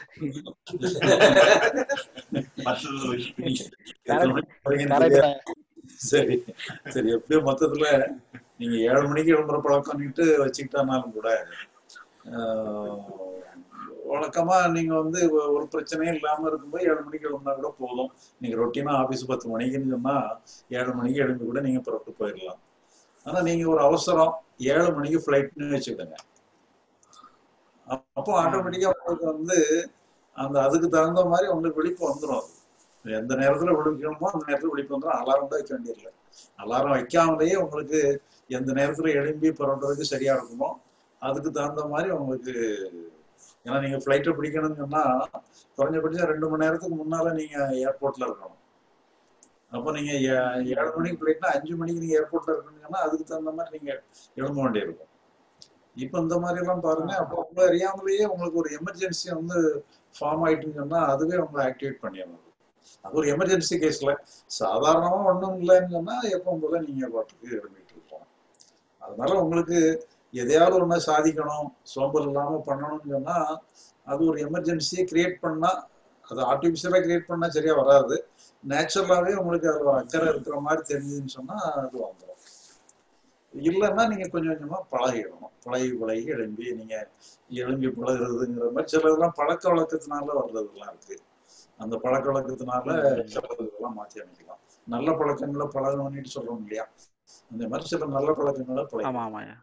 மற்றது எத்தனை மணிக்கு போறீங்கன்னு கரெக்ட் தெரியாது. சரி சரி எப்படியோ மொத்தத்துல நீங்க ஏழு மணிக்கு எழும்புற பழக்கம்னுட்டு வச்சுக்கிட்டானாலும் கூட ஆஹ், வழக்கமா நீங்க வந்து ஒ- ஒரு பிரச்சனையும் இல்லாம இருக்கும்போது ஏழு மணிக்கு எழுந்தா கூட போதும் நீங்க ரொட்டீனா ஆபீஸ் பத்து மணிக்குன்னு சொன்னா ஏழு மணிக்கு எழும்பி கூட நீங்க புறப்பட்டு போயிடலாம் ஆனா நீங்க ஒரு அவசரம் ஏழு மணிக்கு ஃபிளைட்னு வச்சுக்கிடுங்க அப்போ ஆட்டோமேட்டிக்கா உங்களுக்கு வந்து அந்த அதுக்கு தகுந்த மாதிரி உங்களுக்கு விழிப்பு வந்துடும் அது எந்த நேரத்துல விழிக்கணுமோ அந்த நேரத்துல விழிப்பு வந்துடும் அலாரம் தான் வைக்க வேண்டியதில்லை அலாரம் வைக்காமலேயே உங்களுக்கு எந்த நேரத்துல எழும்பி புறப்படுறதுக்கு சரியா இருக்குமோ அதுக்கு தகுந்த மாதிரி உங்களுக்கு ஏன்னா நீங்க ஃபிளைட்டை பிடிக்கணும்னு சொன்னா குறைஞ்சபட்சம் ரெண்டு மணி நேரத்துக்கு முன்னால நீங்க ஏர்போர்ட்ல இருக்கணும் அப்போ நீங்க ஏ- ஏழு மணிக்கு ஃபிளைட்னா அஞ்சு மணிக்கு நீங்க ஏர்போர்ட்ல இருக்கணும்னா அதுக்கு தகுந்த மாதிரி நீங்க எழும்ப வேண்டியிருக்கும் இப்போ இந்த மாதிரி எல்லாம் பாருங்க அப்போ உங்களை அறியாமலேயே உங்களுக்கு ஒரு எமர்ஜென்சி வந்து ஃபார்ம் ஆயிட்டுன்னு சொன்னா அதுவே உங்களை ஆக்டிவேட் பண்ணிடணும் அது ஒரு எமர்ஜென்சி கேஸ்ல சாதாரணமா ஒண்ணும் இல்லைன்னு சொன்னா எப்பவும் போல நீங்க பாட்டுக்கு எழுப்பிட்டு இருப்போம் அதனால உங்களுக்கு எதையாவது ஒண்ணு சாதிக்கணும் சோம்பல் இல்லாம பண்ணணும்னு சொன்னா அது ஒரு எமர்ஜென்சியை கிரியேட் பண்ணா அது ஆர்டிபிஷியலா கிரியேட் பண்ணா சரியா வராது நேச்சுரலாவே உங்களுக்கு அது ஒரு அக்கறை இருக்கிற மாதிரி தெரிஞ்சதுன்னு சொன்னா அது வந்துடும் இல்லைன்னா நீங்க கொஞ்சம் கொஞ்சமா பழகிடணும் பழகி பழகி எழும்பி நீங்க எழும்பி பழகுறதுங்கிற மாதிரி சிலதெல்லாம் பழக்க வழக்கத்தினால வர்றதெல்லாம் இருக்கு அந்த பழக்க வழக்கத்தினால சிலதெல்லாம் மாத்தி அமைக்கலாம் நல்ல பழக்கங்களை பழகணும்னு சொல்றோம் இல்லையா அந்த மாதிரி சில நல்ல பழக்கங்களை ஆமா பழகணும் ஆமாயா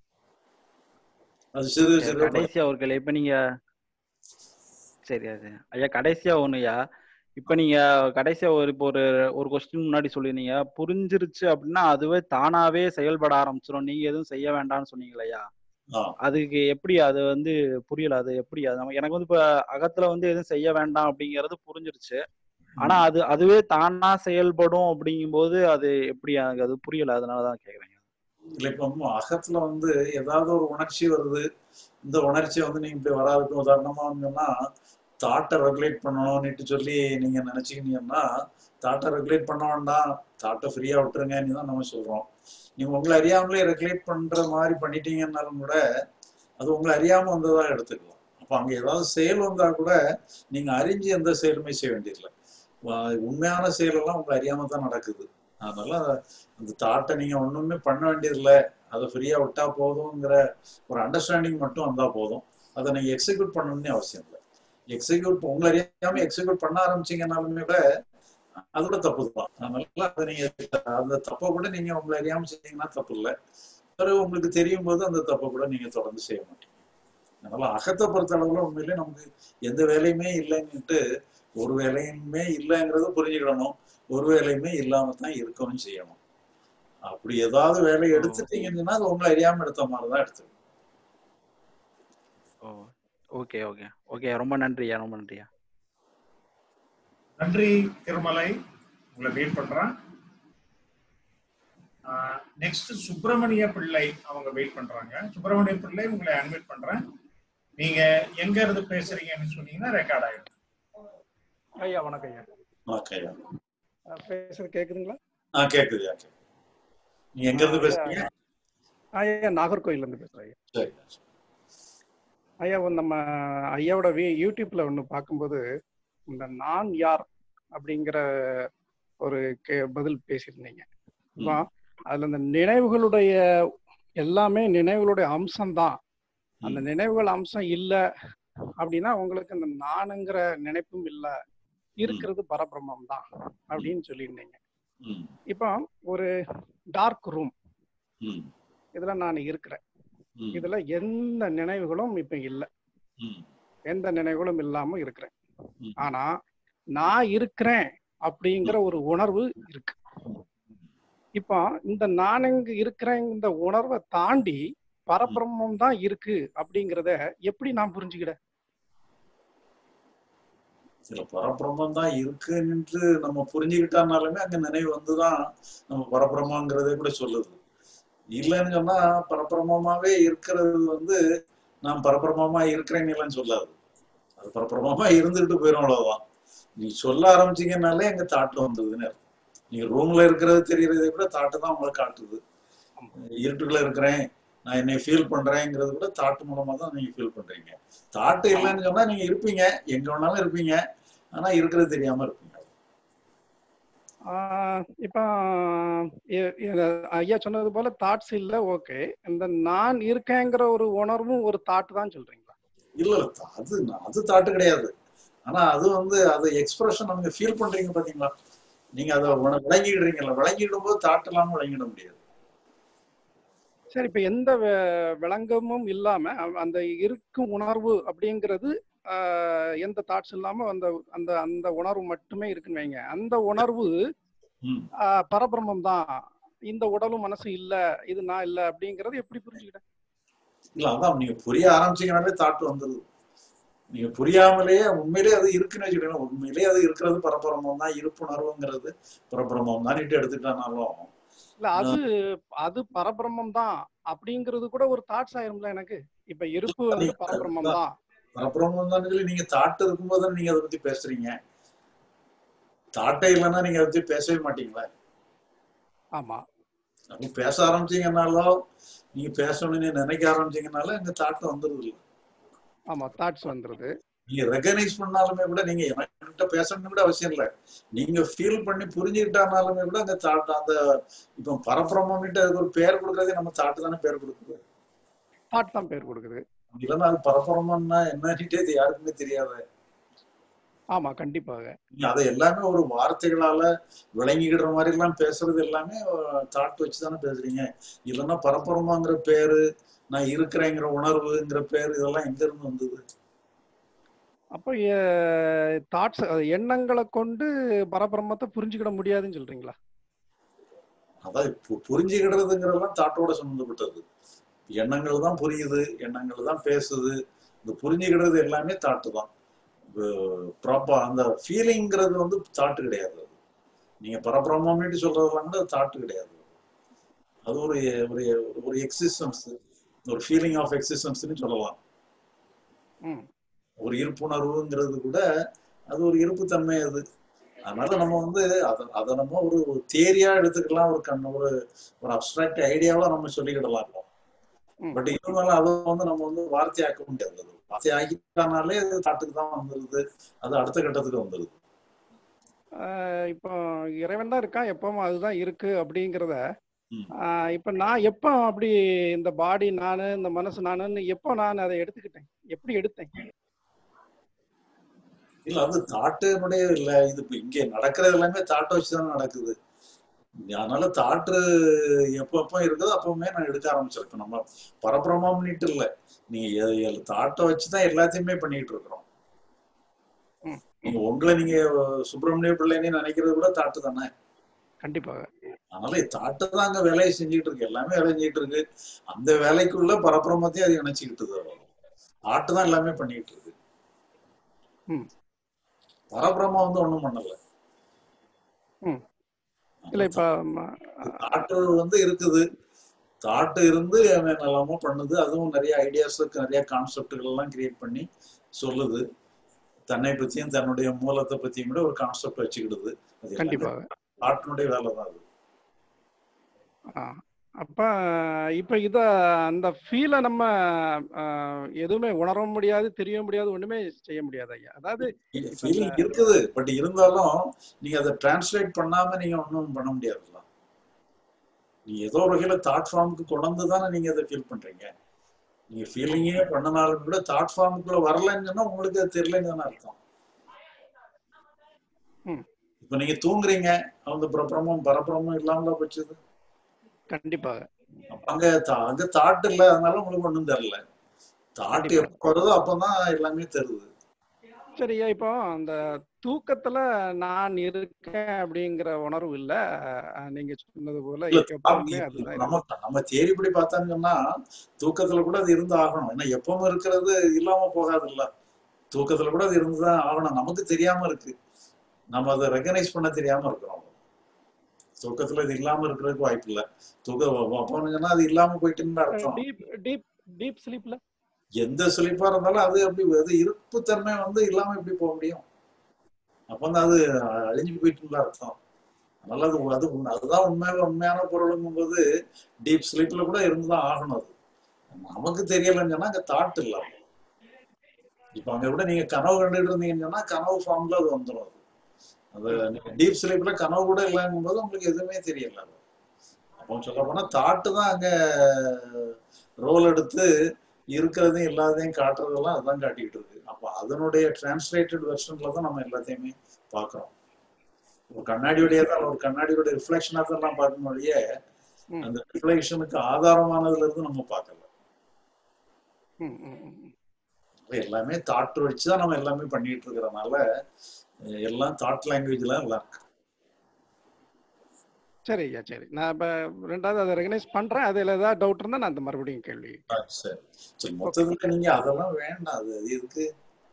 அது சிறு சரி, சிறு கடைசியா ஒரு கேள்வி இப்ப நீங்க சரி அது ஐயா கடைசியா ஒண்ணுயா இப்ப நீங்க கடைசியா ஒரு இப்போ ஒரு ஒரு கொஸ்டின் முன்னாடி சொல்லிருந்தீங்க புரிஞ்சிருச்சு அப்படின்னா அதுவே தானாவே செயல்பட ஆரம்பிச்சிடும் நீங்க எதுவும் செய்ய வேண்டாம்னு சொன்னீங்களையா ஆ, அதுக்கு எப்படி அது வந்து புரியல அது எப்படி அது நம்ம- எனக்கு வந்து இப்ப அகத்துல வந்து எதுவும் செய்ய வேண்டாம் அப்படிங்கறது புரிஞ்சிருச்சு ஆனா அது அதுவே தானா செயல்படும் அப்படிங்கும்போது அது எப்படி எனக்கு அது புரியல அதனாலதான் கேக்குறேன் இல்ல இப்ப வந்து அகத்துல வந்து ஏதாவது ஒரு உணர்ச்சி வருது இந்த உணர்ச்சியை வந்து நீங்க இப்படி வராதுக்கு உதாரணமா வந்தோம்னா தாட்டை ரெகுலேட் பண்ணணும்னுட்டு சொல்லி நீங்க நினைச்சுக்கிட்டீங்கன்னா தாட்டை ரெகுலேட் பண்ண வேண்டாம் தாட்டை ஃப்ரீயா விட்டுருங்கன்னு தான் நம்ம சொல்றோம் நீங்க உங்களை அறியாமலே ரெகுலேட் பண்ற மாதிரி பண்ணிட்டீங்கன்னாலும் கூட அது உங்களை அறியாம வந்ததா எடுத்துக்கலாம் அப்ப அங்க ஏதாவது செயல் வந்தா கூட நீங்க அறிஞ்சு எந்த செயலுமே செய்ய வேண்டியதில்லை வா- உண்மையான செயலெல்லாம் உங்களை அறியாம தான் நடக்குது அதனால அந்த தாட்டை நீங்க ஒண்ணுமே பண்ண வேண்டியதில்லை அதை ஃப்ரீயா விட்டா போதுங்கிற ஒரு அண்டர்ஸ்டாண்டிங் மட்டும் வந்தா போதும் அதை நீங்க எக்ஸிக்யூட் பண்ணணும்னு அவசியம் இல்லை எக்ஸிக்யூட் உங்களை அறியாம எக்ஸிக்யூட் பண்ண ஆரம்பிச்சீங்கன்னாலுமே கூட அதோட தப்பு தான் அதனால அதை நீங்க அந்த தப்பை கூட நீங்க உங்களை அறியாம செஞ்சீங்கன்னா தப்பு இல்லை பிறகு உங்களுக்கு தெரியும் போது அந்த தப்பை கூட நீங்க தொடர்ந்து செய்ய மாட்டீங்க அதனால அகத்தை பொறுத்த அளவுல உண்மையிலே நமக்கு எந்த வேலையுமே இல்லைன்னுட்டு ஒரு வேலையுமே இல்லைங்கிறத புரிஞ்சுக்கிடணும் ஒரு வேலையுமே இல்லாம தான் இருக்கவும் செய்யணும் அப்படி ஏதாவது வேலை எடுத்துட்டீங்கன்னா அது உங்களை அறியாம எடுத்த மாதிரி தான் எடுத்துக்கணும் ஓ ஓகே ஓகே ஓகே ரொம்ப நன்றியா ரொம்ப நன்றியா நன்றி திருமலை உங்களை வெயிட் பண்றேன் நெக்ஸ்ட் சுப்பிரமணிய பிள்ளை அவங்க வெயிட் பண்றாங்க சுப்பிரமணிய பிள்ளை உங்களை அட்மிட் பண்றேன் நீங்க எங்க இருந்து பேசுறீங்கன்னு சொன்னீங்கன்னா ரெக்கார்ட் ஆயிடும் ஐயா வணக்கம் ஐயா ஓகே அஹ் பேசுறது கேக்குதுங்களா ஆ கேக்குதுயா கேக்குது நீங்க எங்க இருந்து பேசுறீங்க ஐயா நாகர்கோயில்ல இருந்து பேசுறேன் ஐயா சரி ஐயா வந்து நம்ம ஐயாவோட வி யூடியூப்ல ஒன்று பார்க்கும்போது இந்த நான் யார் அப்படிங்கிற ஒரு கே பதில் பேசியிருந்தீங்க இப்போ அதுல இந்த நினைவுகளுடைய எல்லாமே நினைவுகளுடைய அம்சம்தான் அந்த நினைவுகள் அம்சம் இல்லை அப்படின்னா உங்களுக்கு இந்த நானுங்கிற நினைப்பும் இல்லை இருக்கிறது பரபிரம்மம் தான் அப்படின்னு சொல்லியிருந்தீங்க ம் இப்போ ஒரு டார்க் ரூம் ம் இதுல நான் இருக்கிறேன் ம் இதுல எந்த நினைவுகளும் இப்ப இல்ல ம் எந்த நினைவுகளும் இல்லாம இருக்கிறேன் ம். ஆனா நான் இருக்கிறேன் அப்படிங்கிற ஒரு உணர்வு இருக்கு இப்போ இந்த நான் இங்க இருக்கிறேன் இந்த உணர்வை தாண்டி பரபிரம்மம் தான் இருக்கு அப்படிங்கிறத எப்படி நான் புரிஞ்சுக்கிட்டேன் சில பரபிரம்மம் தான் இருக்குன்னு நம்ம புரிஞ்சுக்கிட்டானாலுமே அங்க நினைவு வந்துதான் நம்ம பரபிரம்மங்கிறதே கூட சொல்லுது இல்லைன்னு சொன்னா பரபிரமமாவே இருக்கிறது வந்து நான் பரபிரமமா இருக்கிறேன்னு எல்லாம் சொல்லாது அது பரபிரமமா இருந்துகிட்டு போயிடும் அவ்வளவுதான் நீ சொல்ல ஆரம்பிச்சீங்கன்னாலே அங்க தாட்டு வந்ததுன்னு அர்த்தம். நீங்க ரூம்ல இருக்கிறது தெரியறதை கூட தாட்டு தான் உங்களை காட்டுது இருட்டுக்குள்ள இருக்கிறேன் நான் என்னை ஃபீல் பண்றேங்கிறது கூட தாட்டு மூலமா தான் நீங்க ஃபீல் பண்றீங்க தாட்டு இல்லைன்னு சொன்னா நீங்க இருப்பீங்க எங்க வேணாலும் இருப்பீங்க ஆனா இருக்கிறது தெரியாம இருப்பீங்க ஆஹ் இப்போ எ- எ- ஐயா சொன்னது போல தாட்ஸ் இல்ல ஓகே இந்த நான் இருக்கேங்கிற ஒரு உணர்வும் ஒரு தாட் தான் சொல்றீங்களா இல்ல இல்ல, அது அது தாட்டு கிடையாது ஆனா அது வந்து அது எக்ஸ்பிரஷன் நீங்க ஃபீல் பண்றீங்க பாத்தீங்களா நீங்க அதை உன- விளங்கிடுறீங்கல்ல விளங்கிடும் போது தாட்டு இல்லாம விளங்கிட முடியாது சரி இப்ப எந்த வி- விளங்கமும் இல்லாம அ- அந்த இருக்கும் உணர்வு அப்படிங்கிறது ஆஹ், எந்த தாட்ஸ் இல்லாம அந்த அந்த அந்த உணர்வு மட்டுமே இருக்குன்னு வைங்க அந்த உணர்வு ம். ஆஹ், பரபிரம்மம் தான் இந்த உடலும் மனசு இல்ல இது நான் இல்ல அப்படிங்கறது எப்படி புரிஞ்சுக்கிட்டேன் இல்ல அதான் நீங்க புரிய ஆரம்பிச்சீங்கன்னாலே தாட்டு வந்துருது நீங்க புரியாமலேயே உண்மையிலேயே அது இருக்குன்னு வச்சுக்கோங்க உண்மையிலேயே அது இருக்கிறது பரபரமம் தான் இருப்புணர்வுங்கிறது பரபரமம் தான் எடுத்துக்கிட்டானாலும் இல்ல அது அது பரபிரம்மம் தான் அப்படிங்கிறது கூட ஒரு தாட்ஸ் ஆயிரும்ல எனக்கு இப்ப இருப்பு வந்து பரபிரம்மம் தான் பரபரமம் தான் சொல்லி நீங்க தாட்டு இருக்கும்போது தானே நீங்க அதை பத்தி பேசுறீங்க தாட்டே இல்லைன்னா நீங்க அதை பத்தி பேசவே மாட்டீங்களா ஆமா அப்படி பேச ஆரம்பிச்சீங்கன்னாலோ நீங்க பேசணும்னு நினைக்க ஆரம்பிச்சீங்கனால இந்த தாட்டு வந்துருது இல்ல ஆமா தாட்ஸ் வந்துருது நீங்க ரெகனைஸ் பண்ணாலுமே கூட நீங்க என்கிட்ட பேசணும்னு கூட அவசியம் இல்லை நீங்க ஃபீல் பண்ணி புரிஞ்சுக்கிட்டானாலுமே கூட அந்த தாட் அந்த இப்போ பரபிரமிட்டு அதுக்கு ஒரு பேர் கொடுக்கறதே நம்ம தாட்டு தானே பேர் கொடுக்குது தாட் தான் பேர் கொடுக்குது இல்லைன்னா அது பரபிரமம்னா என்னன்னுட்டே இது யாருக்குமே தெரியாது ஆமா கண்டிப்பாக நீங்க அதை எல்லாமே ஒரு வார்த்தைகளால விளங்கிக்கிடுற மாதிரி எல்லாம் பேசுறது எல்லாமே தாட் வச்சு தானே பேசுறீங்க இல்லைன்னா பரபரமாங்கிற பேரு நான் இருக்கிறேங்கிற உணர்வுங்கிற பேர் இதெல்லாம் எங்க இருந்து வந்தது அப்போ தாட்ஸ் எண்ணங்களை கொண்டு பரபிரம்மத்தை புரிஞ்சுக்கிட முடியாதுன்னு சொல்றீங்களா அதான் பு- புரிஞ்சுக்கிடுறதுங்கிறதெல்லாம் தாட்டோட சம்மந்தப்பட்டது எண்ணங்கள் தான் புரியுது எண்ணங்கள் தான் பேசுது இந்த புரிஞ்சுக்கிடுறது எல்லாமே தாட்டு தான் ப்ராப்பா அந்த ஃபீலிங்கிறது வந்து தாட்டு கிடையாது அது நீங்க பரபிரமிட்டு சொல்றதெல்லாம் கூட தாட்டு கிடையாது அது ஒரு ஒரு ஒரு எக்ஸிஸ்டன்ஸ் ஒரு ஃபீலிங் ஆஃப் எக்ஸிஸ்டன்ஸ்னு சொல்லலாம் ம் ஒரு இருப்புணர்வுங்கிறது கூட அது ஒரு இருப்புத்தன்மை அது அதனால நம்ம வந்து அதை அதை நம்ம ஒரு தேரியா எடுத்துக்கலாம் ஒரு கண் ஒரு ஒரு அப்டிராக்ட் ஐடியாவா நம்ம சொல்லிக்கிடலாம் ம். பட் இருந்தாலும் அதை வந்து நம்ம வந்து வார்த்தையாக்க முடியாது அது வார்த்தை ஆக்கிட்டானாலே அது தாட்டுக்கு தான் வந்துருது அது அடுத்த கட்டத்துக்கு வந்துருது ஆஹ் இப்போ இறைவன் தான் இருக்கான் எப்பவும் அதுதான் இருக்கு அப்படிங்கிறத ம். ஆஹ் இப்போ நான் எப்போ அப்படி இந்த பாடி நானு இந்த மனசு நானுன்னு எப்போ நான் அதை எடுத்துக்கிட்டேன் எப்படி எடுத்தேன் இல்ல அது தாட்டுனுடைய இல்ல இது இப்ப இங்க நடக்கிறது எல்லாமே தாட்டை வச்சுதான் நடக்குது அதனால தாட்டு எப்பப்போ இருக்குதோ அப்பவுமே நான் எடுக்க ஆரம்பிச்சிருக்கேன் நம்ம பரபிரமம்னுட்டு இல்ல நீங்க தாட்டை வச்சுதான் எல்லாத்தையுமே பண்ணிட்டு இருக்கிறோம் ம். நீங்க உங்களை நீங்க சுப்பிரமணிய பிள்ளைன்னு நினைக்கிறது கூட தாட்டு தானே கண்டிப்பாக அதனால தாட்டு தான் அங்க வேலையை செஞ்சுட்டு இருக்கு எல்லாமே வேலை செஞ்சுட்டு இருக்கு அந்த வேலைக்குள்ள பரபிரமத்தையும் அது இணைச்சிக்கிட்டு தாட்டு தான் எல்லாமே பண்ணிட்டு இருக்கு ம். பரபிரமம் வந்து ஒண்ணும் பண்ணல ம். இல்ல இப்ப ம, தாட்டு வந்து இருக்குது தாட்டு இருந்து அவன் எல்லாமோ பண்ணுது அதுவும் நிறைய ஐடியாஸுக்கு நிறைய கான்செப்டுகள் எல்லாம் கிரியேட் பண்ணி சொல்லுது தன்னை பத்தியும் தன்னுடைய மூலத்தை பத்தியும் கூட ஒரு கான்செப்ட் வச்சுக்கிடுது அது எல்லாமே கண்டிப்பாக தாட்டினுடைய வேலை தான் அது ஆ, அப்ப இப்ப இத அந்த ஃபீலை நம்ம ஆஹ், எதுவுமே உணர முடியாது தெரிய முடியாது ஒண்ணுமே செய்ய முடியாது ஐயா அதாவது இப்ப ஃபீலிங் இந்த இருக்குது பட் இருந்தாலும் நீங்க அதை டிரான்ஸ்லேட் பண்ணாம நீங்க ஒன்றும் பண்ண முடியாதுல்ல நீங்க ஏதோ ஒரு வகையில தாட் ஃபார்முக்கு கொண்டு வந்து தானே நீங்க அதை ஃபீல் பண்றீங்க நீங்க ஃபீலிங்கே பண்ணனாலும் கூட தாட் ஃபார்முக்குள்ள வரலன்னு சொன்னா உங்களுக்கு அது தெரியலன்னு தானே அர்த்தம் ம். இப்ப நீங்க தூங்குறீங்க அந்த பிரபரமும் பரப்புறமும் இல்லாமல போச்சுது கண்டிப்பாக அப்ப அங்க தா- அங்க தாட் இல்ல அதனால உங்களுக்கு ஒண்ணும் தெரியல தாட் கண்டிப்பா. எப்ப வருதோ அப்பதான் எல்லாமே தெரியுது சரியா இப்போ அந்த தூக்கத்துல நான் இருக்கேன் அப்படிங்கிற உணர்வு இல்ல அஹ் நீங்க சொன்னது போல இல்ல எப்பவுமே தாட் அதுதான் இருக்கு. நம்ம நம்ம தேரிப்படி பார்த்தான்னு சொன்னா தூக்கத்துல கூட அது இருந்து ஆகணும் ஏன்னா எப்பவும் இருக்கிறது இல்லாம போகாது இல்ல தூக்கத்துல கூட அது இருந்துதான் ஆகணும் நமக்கு தெரியாம இருக்கு நம்ம அதை ரெகனைஸ் பண்ண தெரியாம இருக்கிறோம் தூக்கத்துல இது இல்லாம இருக்கிறதுக்கு வாய்ப்பு இல்ல தூக்கம் அப்போன்னு சொன்னா அது இல்லாம போயிட்டுன்னு அர்த்தம் டீப் டீப் டீப் ஸ்லீப்ல எந்த சுழிப்பா இருந்தாலும் அது அப்படி அது இருப்பு தன்மை வந்து இல்லாம எப்படி போக முடியும் அப்ப வந்து அது அழிஞ்சு போயிட்டுன்னு அர்த்தம் அதனால அது அது உண்மை அதுதான் உண்மையில உண்மையான பொருளுங்கும் போது டீப் ஸ்லீப்ல கூட இருந்துதான் ஆகணும் அது நமக்கு தெரியலன்னு சொன்னா அங்க தாட் இல்ல இப்ப அங்க விட நீங்க கனவு கண்டுட்டு இருந்தீங்கன்னு சொன்னா கனவு ஃபார்ம்ல அது வந்துடும் அது அது நீங்க டீப் ஸ்லீப்ல கனவு கூட இல்லைங்கும் போது உங்களுக்கு எதுவுமே தெரியல அது அப்போ சொல்ல போனா தாட்டு தான் அங்க ரோல் எடுத்து இருக்கிறதையும் இல்லாதையும் காட்டுறதெல்லாம் அதான் காட்டிக்கிட்டு இருக்கு அப்போ அதனுடைய டிரான்ஸ்லேட்டட் வெர்ஷன்ல தான் நம்ம எல்லாத்தையுமே பார்க்குறோம் ஒரு கண்ணாடியுடைய தான் ஒரு கண்ணாடியோட ரிஃப்ளெக்ஷனாக தான் நான் பார்க்கணும் ஒழிய ம். அந்த ரிஃப்ளெக்ஷனுக்கு ஆதாரமானதுல இருந்து நம்ம பார்க்கல ம், ம், ம், ம். அப்ப எல்லாமே தாட் வச்சு தான் நம்ம எல்லாமே பண்ணிட்டு இருக்கிறதுனால அஹ் எல்லாம் தாட் லாங்குவேஜ்ல எல்லாம் இருக்கு சரி ஐயா சரி நான் இப்ப ரெண்டாவது அதை ரெகனைஸ் பண்றேன் அதுல ஏதாவது டவுட் இருந்தா நான் அந்த மறுபடியும் கேள்வி ஆ, சரி சரி மொத்தத்துல நீங்க அதெல்லாம் வேண்டாம் அது அது இருக்கு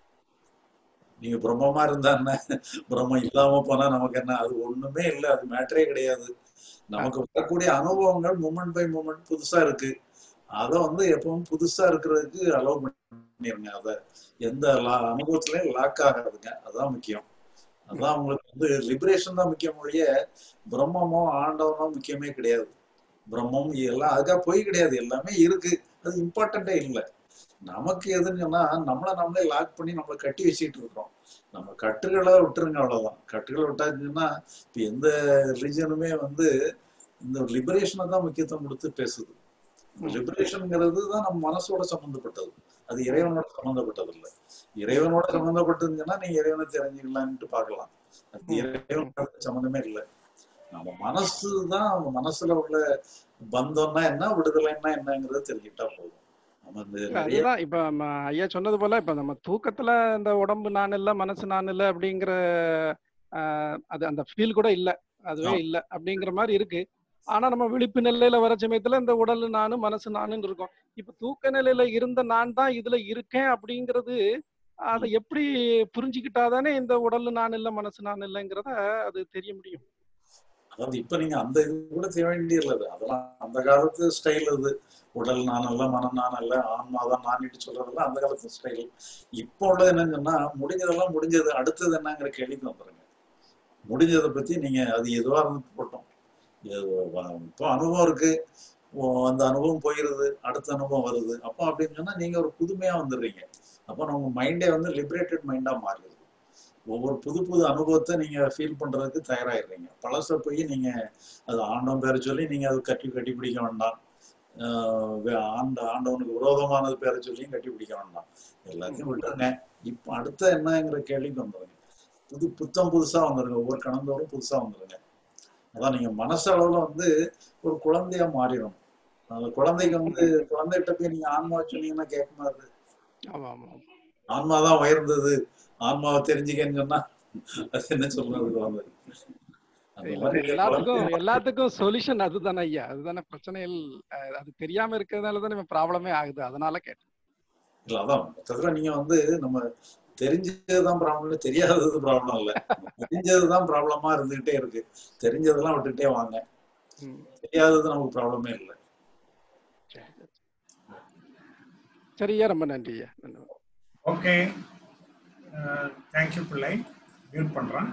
நீங்க பிரம்மமா இருந்தா என்ன பிரம்மம் இல்லாம போனா நமக்கு என்ன அது ஒண்ணுமே இல்லை அது மேட்டரே கிடையாது நமக்கு வரக்கூடிய அனுபவங்கள் மூமெண்ட் பை மூமெண்ட் புதுசா இருக்கு அதை வந்து எப்பவும் புதுசா இருக்கிறதுக்கு அலோவ் பண்ணிருங்க அத எந்த லா- அனுபவத்திலயும் லாக் ஆகாதுங்க அதான் முக்கியம் அதான் உங்களுக்கு வந்து லிபரேஷன் தான் முக்கியம் ஒழிய பிரம்மமோ ஆண்டவனோ முக்கியமே கிடையாது பிரம்மம் எல்லாம் அதுக்காக போய் கிடையாது எல்லாமே இருக்கு அது இம்பார்ட்டண்டே இல்லை நமக்கு எதுன்னு சொன்னா நம்மள நம்மளே லாக் பண்ணி நம்மளை கட்டி வச்சுட்டு இருக்கோம் நம்ம கட்டுகளை விட்டுருங்க அவ்வளவுதான் கட்டுகளை விட்டாச்சுன்னா இப்ப எந்த ரிலிஜனுமே வந்து இந்த லிபரேஷனை தான் முக்கியத்துவம் கொடுத்து பேசுது லிபரேஷன்ங்கிறது தான் நம்ம மனசோட சம்பந்தப்பட்டது அது இறைவனோட சம்பந்தப்பட்டது இல்லை இறைவனோட சம்பந்தப்பட்டதுன்னா நீங்க இறைவனை தெரிஞ்சுக்கலான்ட்டு பார்க்கலாம் அது இறைவனோட சம்பந்தமே இல்லை நம்ம மனசு தான் நம்ம மனசுல உள்ள பந்தம்னா என்ன விடுதலைன்னா என்னங்கிறத தெரிஞ்சுக்கிட்டா போதும் நம்ம இந்த இல்ல, நிறைய அதுதான் இப்ப நம்ம ஐயா சொன்னது போல இப்ப நம்ம தூக்கத்துல இந்த உடம்பு நான் இல்ல மனசு நான் இல்ல அப்படிங்கிற ஆஹ், அது அந்த ஃபீல் கூட இல்ல அதுவே ஆமா. இல்ல அப்படிங்கிற மாதிரி இருக்கு ஆனா நம்ம விழிப்பு நிலையில வர சமயத்துல இந்த உடல் நானு மனசு நானுன்னு இருக்கும் இப்ப தூக்க நிலையில இருந்த நான் தான் இதுல இருக்கேன் அப்படிங்கிறது அதை எப்படி புரிஞ்சுக்கிட்டாதானே இந்த உடல் நான் இல்ல மனசு நான் இல்லைங்கிறத அது தெரிய முடியும் அதாவது இப்ப நீங்க அந்த இது கூட செய்ய வேண்டியது அதெல்லாம் அந்த காலத்து ஸ்டைல் அது உடல் நான் அல்ல மனம் நான் அல்ல ஆன்மா தான் நானிட்டு சொல்றதெல்லாம் அந்த காலத்து ஸ்டைல் இப்போ உள்ளது என்னன்னு சொன்னா முடிஞ்சதெல்லாம் முடிஞ்சது அடுத்தது என்னங்கிற கேள்விக்கு வந்துருங்க முடிஞ்சதை பத்தி நீங்க அது எதுவா இருந்து போட்டோம் எது- வ- இப்போ அனுபவம் இருக்கு ஓ, அந்த அனுபவம் போயிருது அடுத்த அனுபவம் வருது அப்போ அப்படின்னு சொன்னா நீங்க ஒரு புதுமையா வந்துடுறீங்க அப்போ நம்ம மைண்டே வந்து லிபரேட்டட் மைண்டா மாறிடுது ஒவ்வொரு புது புது அனுபவத்தை நீங்க ஃபீல் பண்றதுக்கு தயாராகிடுறீங்க பழச போய் நீங்க அது ஆண்டவன் பேரை சொல்லி நீங்க அது கட்டி கட்டி பிடிக்க வேண்டாம் ஆஹ் வே- ஆண்ட ஆண்டவனுக்கு விரோதமானது பேரை சொல்லியும் கட்டி பிடிக்க வேண்டாம் எல்லாத்தையும் விட்டுருங்க இப்போ அடுத்த என்னங்கிற கேள்விக்கு வந்துருங்க புது புத்தம் புதுசா வந்துருங்க ஒவ்வொரு கணந்தோறும் புதுசா வந்துருங்க அதான் நீங்க மனசளவுல வந்து ஒரு குழந்தையா மாறிடும் அந்த குழந்தைக்கு வந்து குழந்தைகிட்ட போய் நீங்க ஆன்மா சொன்னீங்கன்னா கேட்க மாட்டாது ஆமா ஆமா ஆமா. ஆன்மாதான் உயர்ந்தது ஆன்மாவை தெரிஞ்சுக்கன்னு சொன்னா அது என்ன சொல்றது குழந்தை அந்த இல்ல, மாதிரி எல்லாத்துக்கும் குழந்தை எல்லாத்துக்கும் சொல்யூஷன் அதுதானே ஐயா அதுதானே பிரச்சனைகள் அஹ், அது தெரியாம இருக்கிறதுனால தானே ப்ராப்ளமே ஆகுது அதனால கேட்டேன் இல்ல அதான் மொத்தத்துல நீங்க வந்து நம்ம தெரிஞ்சதுதான் ப்ராப்ளம் தெரியாதது ப்ராப்ளம் இல்ல தெரிஞ்சதுதான் ப்ராப்ளமா இருந்துகிட்டே இருக்கு தெரிஞ்சதெல்லாம் விட்டுட்டே வாங்க ம், தெரியாதது நமக்கு ப்ராப்ளமே இல்லை சரி, சரி. சரி ஐயா ரொம்ப நன்றி ஐயா நன்றி ஓகே தேங்க்யூ பிள்ளை மியூட் பண்ணுறேன்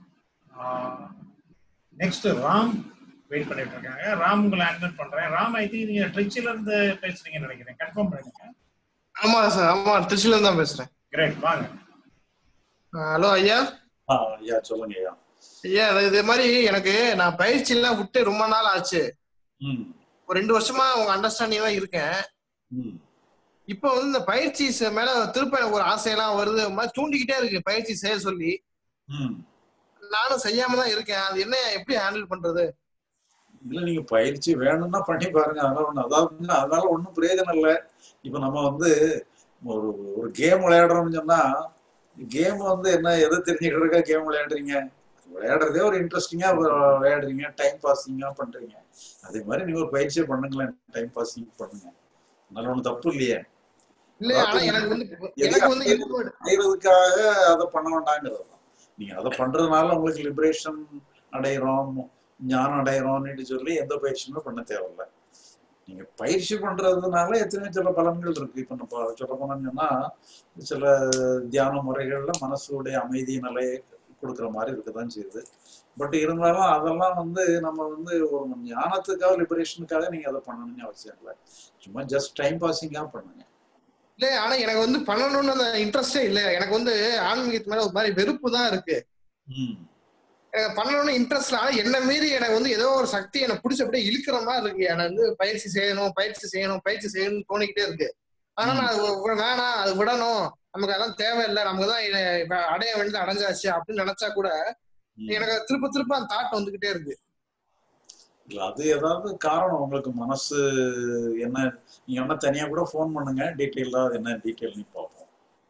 நெக்ஸ்ட் ராம் வெயிட் பண்ணிட்டு இருக்காங்க ராம் உங்களை அட்மிட் பண்ணுறேன் ராம் ஐ திங்க் நீங்கள் ட்ரிச்சில இருந்து பேசுறீங்கன்னு நினைக்கிறேன் கன்ஃபார்ம் பண்ணிடுங்க ஆமா சார் ஆமா திருச்சில இருந்து தான் பேசுறேன் கிரேட் வாங்க ஹலோ ஐயா ஆ ஐயா சொல்லுங்க ஐயா ஐயா அது இது மாதிரி எனக்கு நான் பயிற்சி எல்லாம் விட்டு ரொம்ப நாள் ஆச்சு ம் ஒரு ரெண்டு வருஷமா உங்க அண்டர்ஸ்டாண்டிங் தான் இருக்கேன் ம் இப்போ வந்து இந்த பயிற்சி ச- மேல திருப்ப எனக்கு ஒரு ஆசையெல்லாம் வருது ஒரு மாதிரி தூண்டிக்கிட்டே இருக்கு பயிற்சி செய்ய சொல்லி ம் நானும் செய்யாம தான் இருக்கேன் அது என்ன எப்படி ஹேண்டில் பண்றது இல்ல நீங்க பயிற்சி வேணும்னா பண்ணி பாருங்க அதெல்லாம் ஒண்ணு அதாவது அதனால ஒண்ணும் பிரயோஜனம் இல்லை இப்ப நம்ம வந்து ஒரு ஒரு கேம் விளையாடுறோம்னு சொன்னா கேம் வந்து என்ன எதை தெரிஞ்சுக்கிறதுக்கா கேம் விளையாடுறீங்க விளையாடுறதே ஒரு இன்ட்ரெஸ்டிங்கா விளையாடுறீங்க டைம் பாசிங்கா பண்றீங்க அதே மாதிரி நீங்க ஒரு பயிற்சியை பண்ணுங்களேன் டைம் பாசிங் பண்ணுங்க அதனால ஒண்ணும் தப்பு இல்லையே இல்ல ஆனா எனக்கு வந்து எனக்கு வந்து introvert. அடைகிறதுக்காக அதை பண்ண வேண்டாங்கிறது தான் நீங்க அதை பண்றதுனால உங்களுக்கு லிபரேஷன் அடைகிறோம் ஞானம் அடைகிறோம்னு சொல்லி எந்த பயிற்சியுமே பண்ண தேவையில்ல நீங்க பயிற்சி பண்றதுனால எத்தனையோ சில பலன்கள் இருக்கு இப்ப நம்ம சொல்ல போனோம்னு சொன்னா சில தியான முறைகள்ல மனசுடைய அமைதி நிலையை கொடுக்குற மாதிரி இருக்கதான் செய்யுது பட் இருந்தாலும் அதெல்லாம் வந்து நம்ம வந்து ஒரு ஞானத்துக்காக லிபரேஷனுக்காக நீங்க அதை பண்ணணும்னு அவசியம் இல்லை சும்மா ஜஸ்ட் டைம் பாசிங்காக பண்ணுங்க இல்ல ஆனா எனக்கு வந்து பண்ணணும்னு அந்த இன்ட்ரெஸ்டே இல்ல எனக்கு வந்து ஆன்மீகத்து மேல ஒரு மாதிரி வெறுப்பு தான் இருக்கு ம் எனக்கு பண்ணணும்னு இன்ட்ரெஸ்ட் ஆனா என்ன மீறி எனக்கு வந்து ஏதோ ஒரு சக்தி எனக்கு பிடிச்ச அப்படியே இழுக்கிற மாதிரி இருக்கு எனக்கு வந்து பயிற்சி செய்யணும் பயிற்சி செய்யணும் பயிற்சி செய்யணும்னு தோணிக்கிட்டே இருக்கு ஆனா நான் அது வி- வேணாம் அது விடணும் நமக்கு அதெல்லாம் தேவையில்லை நமக்கு தான் இத இப்ப அடைய வேண்டியது அடைஞ்சாச்சு அப்படின்னு நினைச்சா கூட எனக்கு திருப்ப திருப்ப அந்த தாட் வந்துகிட்டே இருக்கு இல்ல அது ஏதாவது காரணம் உங்களுக்கு மனசு என்ன நீங்க வேணா தனியா கூட ஃபோன் பண்ணுங்க டீட்டெயிலா என்ன டீட்டெயில் நீ பார்ப்போம்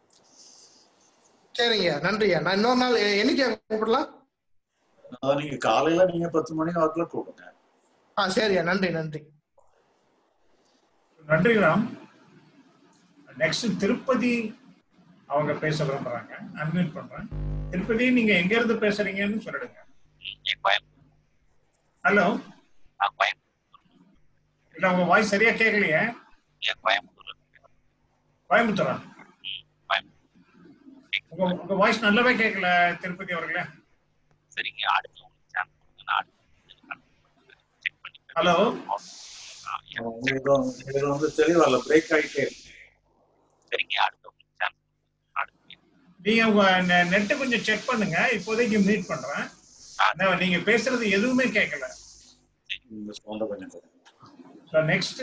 சரிங்க நன்றியா நான் இன்னொரு நாள் எ- என்னைக்கு கூப்பிடலாம் அதான் நீங்க காலையில நீங்க பத்து மணி வாக்குல கூப்பிடுங்க ஆ சரியா நன்றி நன்றி நன்றி ராம் நெக்ஸ்ட் திருப்பதி அவங்க பேச விரும்புறாங்க அன்மியூட் பண்றேன் திருப்பதி நீங்க எங்க இருந்து பேசுறீங்கன்னு சொல்லிடுங்க ஹலோ இல்ல உங்க வாய்ஸ் சரியா கேட்கலையே கோயம்புத்தூரா உங்க உங்க வாய்ஸ் நல்லாவே கேட்கல திருப்பதி அவர்களே சரிங்க அடுத்து உங்களுக்கு chance கொடுங்க. நான் ஹலோ உங்களுக்கு வந்து- இது வந்து தெளிவா இல்ல பிரேக் ஆகிட்டே இருக்கு சரிங்க அடுத்து உங்களுக்கு chance நீங்க உங்க நெட் கொஞ்சம் செக் பண்ணுங்க இப்போதைக்கு மீட் பண்றேன் ஆனா, நீங்க பேசுறது எதுவுமே கேட்கல இந்த சவுண்ட கொஞ்சம் குறைங்க. ஸோ நெக்ஸ்ட்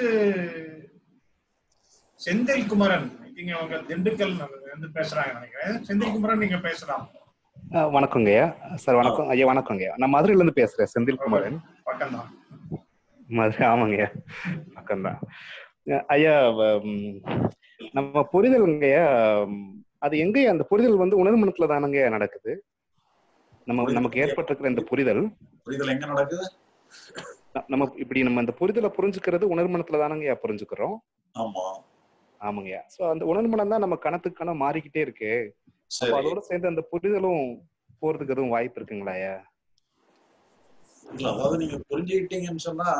செந்தில் குமரன் நீங்க அவங்க திண்டுக்கல் வந்து பேசுறாங்க நினைக்கிறேன் செந்தில் குமரன் நீங்க பேசலாம் ஆ, வணக்கங்கய்யா சார் வணக்கம் ஐயா வணக்கங்கய்யா நான் மதுரையில இருந்து பேசுறேன் செந்தில் குமரன் பக்கம்தான் மதுரை ஆமாங்கய்யா பக்கம்தான் அஹ் ஐயா வ- ம், நம்ம புரிதலுங்கய்யா ம், அது எங்கய்யா அந்த புரிதல் வந்து உணர்மனத்துல தானங்கய்யா நடக்குது நம்ம நமக்கு ஏற்பட்டிருக்கிற இந்த புரிதல் புரிதல் எங்க நடக்குது ந- நம்ம இப்படி நம்ம இந்த புரிதலை புரிஞ்சுக்கிறது உணர்மனத்துல தானங்கய்யா புரிஞ்சுக்கிறோம் ஆமா ஆமாங்கய்யா சோ அந்த உணர்மனம் தான் நம்ம கணத்துக்கு கணம் மாறிக்கிட்டே இருக்கு அப்ப சரி அதோட சேர்ந்து அந்த புரிதலும் போறதுக்கு எதுவும் வாய்ப்பு இருக்குங்களா ஐயா இல்ல அதாவது நீங்க புரிஞ்சுக்கிட்டீங்கன்னு சொன்னா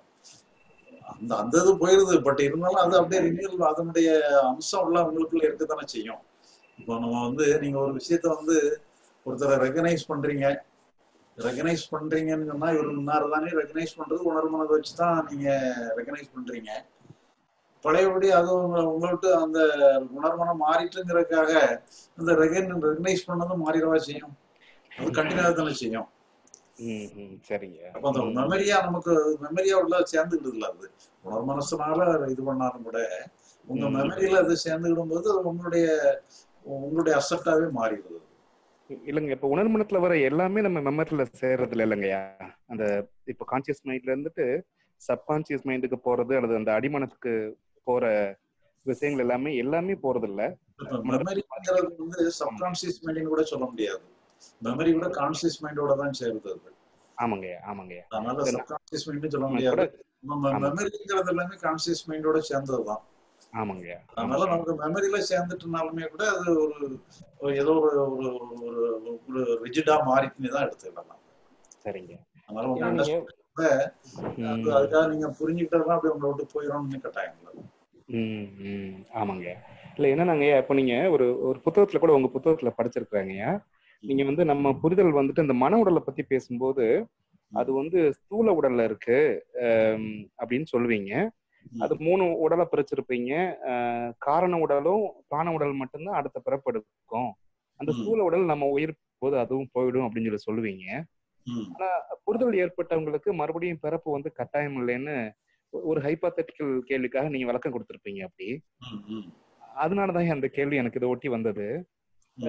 அந்த அந்த இது போயிருது பட் இருந்தாலும் அது அப்படியே ரினியூல் அதனுடைய அம்சம் எல்லாம் உங்களுக்குள்ள இருக்கத்தானே செய்யும் இப்போ நம்ம வந்து நீங்க ஒரு விஷயத்த வந்து ஒருத்தரை ரெகனைஸ் பண்றீங்க ரெகனைஸ் பண்றீங்கன்னு சொன்னா இவர் முன்னாரு தானே ரெகனைஸ் பண்றது உணர்மனதை வச்சு தான் நீங்க ரெகனைஸ் பண்றீங்க பழையபடி அது உங்க- உங்களை விட்டு அந்த உணர்மனம் மாறிட்டுங்கிறதுக்காக அந்த ரெகன் ரெகனைஸ் பண்ணதும் மாறிடவா செய்யும் அது கண்டினியூ தானே செய்யும் ம் ம் சரிங்க அப்ப அந்த மெமரியா நமக்கு மெமரியா உள்ள சேர்ந்துக்கிடுது இல்ல அது உணர் மனசுனால இது பண்ணாலும் கூட உங்க ம். மெமரியில அது சேர்ந்துக்கிடும் போது அது உங்களுடைய உங்களுடைய அசப்டாவே மாறிடுது இல்லைங்க இப்ப உணர்மனத்துல வர எல்லாமே நம்ம மெமரியில சேர்றது இல்ல இல்லைங்கய்யா அந்த இப்ப கான்சியஸ் மைண்ட்ல இருந்துட்டு சப்கான்சியஸ் மைண்டுக்கு போறது அல்லது அந்த அடிமனத்துக்கு போற விஷயங்கள் எல்லாமே எல்லாமே போறது இல்ல இப்ப மெமரிங்கிறது வந்து சப்கான்சியஸ் மைண்டின்னு கூட சொல்ல முடியாது மெமரி கூட கான்சியஸ் மைண்டோட தான் சேருது அது ஆமாங்கய்யா ஆமாங்கய்யா அதனால இல்ல, சப்கான்சியஸ் மைண்ட் சொல்ல நம்ம முடியாது கூட நம்ம ஆமா. மெமரிங்கிறது எல்லாமே கான்சியஸ் மைண்டோட சேர்ந்ததுதான் ஆமாங்கய்யா அதனால நமக்கு மெமரியில சேர்ந்துட்டுனாலுமே கூட அது ஒரு ஒரு ஏதோ ஒரு ஒரு ஒரு ஒரு ரிஜிடா மாறிட்டுன்னு தான் எடுத்துக்கலாம் சரிங்க அதனால உங்க ஏன்னா நீங்க understanding கூட அது ம், அதுக்காக நீங்க புரிஞ்சுக்கிட்டா அப்படி உங்களை விட்டு போயிடும்னு கட்டாயம் இல்லை ம், ம், ஆமாங்க இல்ல என்னன்னாங்கய்யா இப்போ நீங்க ஒரு ஒரு புத்தகத்துல கூட உங்க புத்தகத்துல படிச்சிருக்கிறாங்கய்யா நீங்க வந்து நம்ம புரிதல் வந்துட்டு இந்த மன உடலை பத்தி பேசும்போது அது வந்து ஸ்தூல உடல்ல இருக்கு ஆம், அப்படின்னு சொல்லுவீங்க அது மூணு உடலை பிரிச்சிருப்பீங்க ஆஹ், காரண உடலும் பிராண உடல் மட்டும்தான் அடுத்த பிறப்பு எடுக்கும் அந்த ம். ஸ்தூல உடல் நம்ம உயிர் போது அதுவும் போயிடும் அப்படின்னு சொல்லி சொல்லுவீங்க ம். ஆனா புரிதல் ஏற்பட்டவங்களுக்கு மறுபடியும் பிறப்பு வந்து கட்டாயம் இல்லைன்னு ஒரு ஹைபாத்தட்டிக்கல் கேள்விக்காக நீங்க விளக்கம் கொடுத்திருப்பீங்க அப்படி ம், ம், அதனாலதான் அந்த கேள்வி எனக்கு இதை ஒட்டி வந்தது ம்.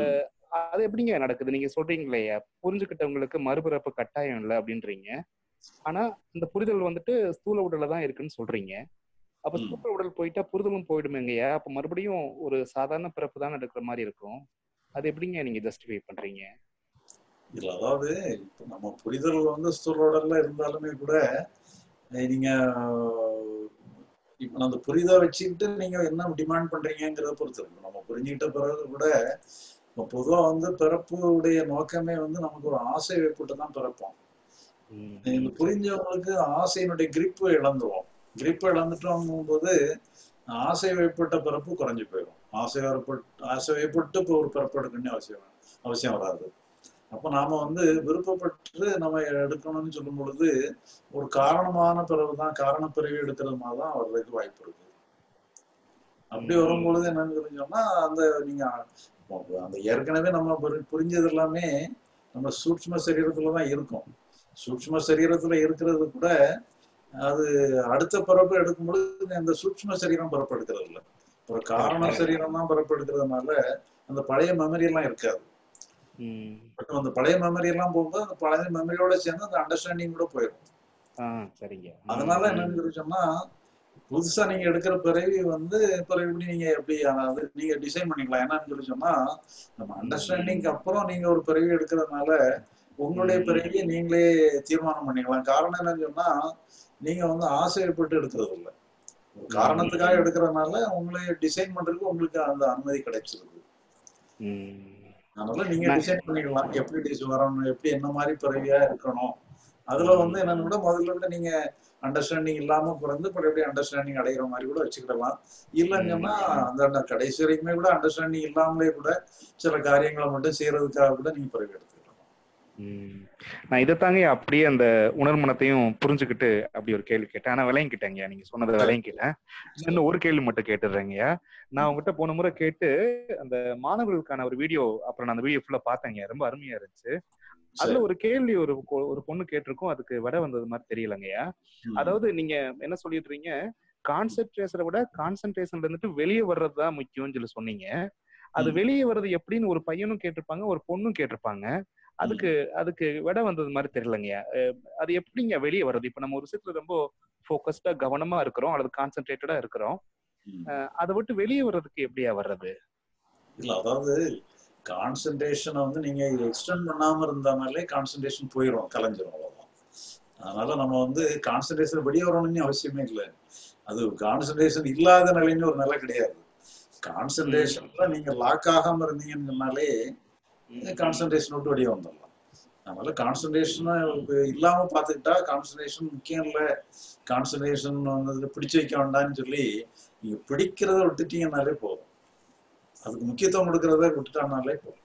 அது எப்படிங்க நடக்குது நீங்க சொல்றீங்களே புரிஞ்சுக்கிட்டவங்களுக்கு மறுபிறப்பு கட்டாயம் இல்லை அப்படின்றீங்க ஆனா இந்த புரிதல் வந்துட்டு ஸ்தூல உடல்ல தான் இருக்குன்னு சொல்றீங்க அப்ப ம். ஸ்தூல உடல் போயிட்டா புரிதலும் போயிடுமேங்கய்யா அப்ப மறுபடியும் ஒரு சாதாரண பிறப்பு தான் எடுக்கிற மாதிரி இருக்கும் அது எப்படிங்க நீங்க ஜஸ்டிஃபை பண்றீங்க இல்ல அதாவது இப்ப நம்ம புரிதல் வந்து ஸ்தூலோடல இருந்தாலுமே கூட அஹ் நீங்க இப்ப அந்த புரிதலை வச்சுக்கிட்டு நீங்க என்ன டிமாண்ட் பண்றீங்கிறத பொறுத்து இருக்கு நம்ம புரிஞ்சுக்கிட்ட பிறகு கூட இப்போ பொதுவா வந்து பிறப்புடைய நோக்கமே வந்து நமக்கு ஒரு ஆசை வைப்புட்டு தான் பிறப்போம் ம், இது புரிஞ்சவங்களுக்கு ஆசையினுடைய கிரிப்பு இழந்துருவோம் கிரிப்பு இழந்துட்டோம் போது ஆசை வைப்பட்ட பிறப்பு குறைஞ்சு போயிடும் ஆசை வரப்பட்டு ஆசை வைப்பட்டு இப்போ ஒரு பிறப்பு எடுக்கணும்னு அவசியம் அவசியம் வராது அப்போ நாம வந்து விருப்பப்பட்டு நம்ம எடுக்கணும்னு சொல்லும் பொழுது ஒரு காரணமான பிறகு தான் காரண பிறவி எடுக்கிறது மாதிரி தான் வர்றதுக்கு வாய்ப்பு இருக்கு அப்படி ம், வரும்பொழுது என்னன்னு தெரிஞ்சோம்னா அந்த நீங்க அந்த ஏற்கனவே நம்ம புரி- புரிஞ்சது எல்லாமே நம்ம சூட்ச்ம சரீரத்துல தான் இருக்கும் சூட்ச்ம சரீரத்துல இருக்கிறது கூட அது அடுத்த பிறப்பு எடுக்கும்பொழுது அந்த சூட்ச்ம சரீரம் பிறப்பு எடுக்கிறது இல்லை ஒரு காரண correct. சரீரம் தான் பிறப்பு எடுக்கிறதுனால அந்த பழைய மெமரி எல்லாம் இருக்காது ம், பட் அந்த பழைய மெமரி எல்லாம் போகும்போது அந்த பழைய மெமரியோட சேர்ந்து அந்த அண்டர்ஸ்டாண்டிங் கூட போயிடும் ஆ சரிங்க ம், அதனால ம், என்னன்னு சொல்லி சொன்னா புதுசா நீங்க எடுக்கிற பிறவி வந்து பிறகு எப்படி நீங்க எப்படி அதாவது நீங்க டிசைன் பண்ணிக்கலாம் என்னன்னு சொல்லி சொன்னா நம்ம அண்டர்ஸ்டாண்டிங்க்கு அப்புறம் நீங்க ஒரு பிறவி எடுக்கிறதுனால உங்களுடைய ம், பிறவியை நீங்களே தீர்மானம் பண்ணிக்கலாம் காரணம் என்னன்னு சொன்னா நீங்க வந்து ஆசைப்பட்டு எடுக்கிறது இல்லை ஒரு ம், காரணத்துக்காக எடுக்கிறதுனால உங்களை டிசைன் பண்றதுக்கு உங்களுக்கு அந்த அனுமதி கிடைச்சிருக்கு ம். அதனால நீங்க நான் டிசைன் பண்ணிக்கலாம் எப்படி டிசைன் வரணும் எப்படி என்ன மாதிரி பிறவியா இருக்கணும் அதுல வந்து ம், என்னன்னு கூட முதல்ல விட நீங்க அண்டர்ஸ்டாண்டிங் இல்லாம பிறந்து அப்புறம் எப்படி அண்டர்ஸ்டாண்டிங் அடைகிற மாதிரி கூட வச்சுக்கிடலாம் இல்லைன்னு சொன்னா ம், அந்த அந்த கடைசி வரைக்குமே கூட அண்டர்ஸ்டாண்டிங் இல்லாமலே கூட சில காரியங்களை மட்டும் செய்யறதுக்காக கூட நீங்க பிறகு எடுத்துக்கலாம் ம். நான் இதைத்தாங்க அப்படியே அந்த உணர்மனத்தையும் புரிஞ்சுக்கிட்டு அப்படி ஒரு கேள்வி கேட்டேன் ஆனா விளங்கிக்கிட்டேங்க நீங்க சொன்னதை விளங்கிக்கிட்டேன் இன்னும் ஒரு கேள்வி மட்டும் கேட்டுடுறேங்கய்யா நான் உங்ககிட்ட போன முறை கேட்டு அந்த மாணவர்களுக்கான ஒரு வீடியோ அப்புறம் நான் அந்த வீடியோ ஃபுல்லா பார்த்தேங்க ரொம்ப அருமையா இருந்துச்சு அதுல சரி ஒரு கேள்வி ஒரு கொ- ஒரு பொண்ணு கேட்டிருக்கும் அதுக்கு விட வந்தது மாதிரி தெரியலங்கய்யா ம், அதாவது நீங்க என்ன சொல்லிட்டு இருக்கீங்க கான்சென்ட்ரேஷனை விட கான்சென்ட்ரேஷன்ல இருந்துட்டு வெளியே வர்றது தான் முக்கியம்னு சொல்லி சொன்னீங்க அது ம், வெளியே வர்றது எப்படின்னு ஒரு பையனும் கேட்டிருப்பாங்க ஒரு பொண்ணும் கேட்டிருப்பாங்க ம், அதுக்கு அதுக்கு விட வந்தது மாதிரி தெரியலங்கய்யா அஹ் அது எப்படிங்க வெளியே வர்றது இப்ப நம்ம ஒரு விஷயத்துல ரொம்ப ஃபோக்கஸ்டா கவனமா இருக்கிறோம் அல்லது கான்சென்ட்ரேட்டடா இருக்கிறோம் ம். அஹ் அதை விட்டு வெளியே வர்றதுக்கு எப்படியா வர்றது இல்ல அதாவது கான்சென்ட்ரேஷனை வந்து நீங்க எக்ஸ்டெண்ட் பண்ணாம இருந்தாலே கான்சென்ட்ரேஷன் போயிடும் கலைஞ்சிரும் அவ்வளவுதான் அதனால நம்ம வந்து கான்சென்ட்ரேஷன் வெளியே வரணும்னு அவசியமே இல்லை அது கான்சென்ட்ரேஷன் இல்லாத நிலைன்னு ஒரு நிலை கிடையாது ம், கான்சென்ட்ரேஷன்ல நீங்க லாக் ஆகாம இருந்தீங்கன்னு சொன்னாலே ம், கான்சென்ட்ரேஷன் விட்டு வெளியே வந்துடலாம் அதனால கான்சன்ட்ரேஷன் இல்லாம பாத்துக்கிட்டா கான்சன்ட்ரேஷன் முக்கியம் இல்ல கான்சன்ட்ரேஷன் வந்து பிடிச்சு வைக்க வேண்டாம்னு சொல்லி நீங்க பிடிக்கிறத விட்டுட்டீங்கன்னாலே போதும் அதுக்கு முக்கியத்துவம் கொடுக்கறத விட்டுட்டானாலே போதும்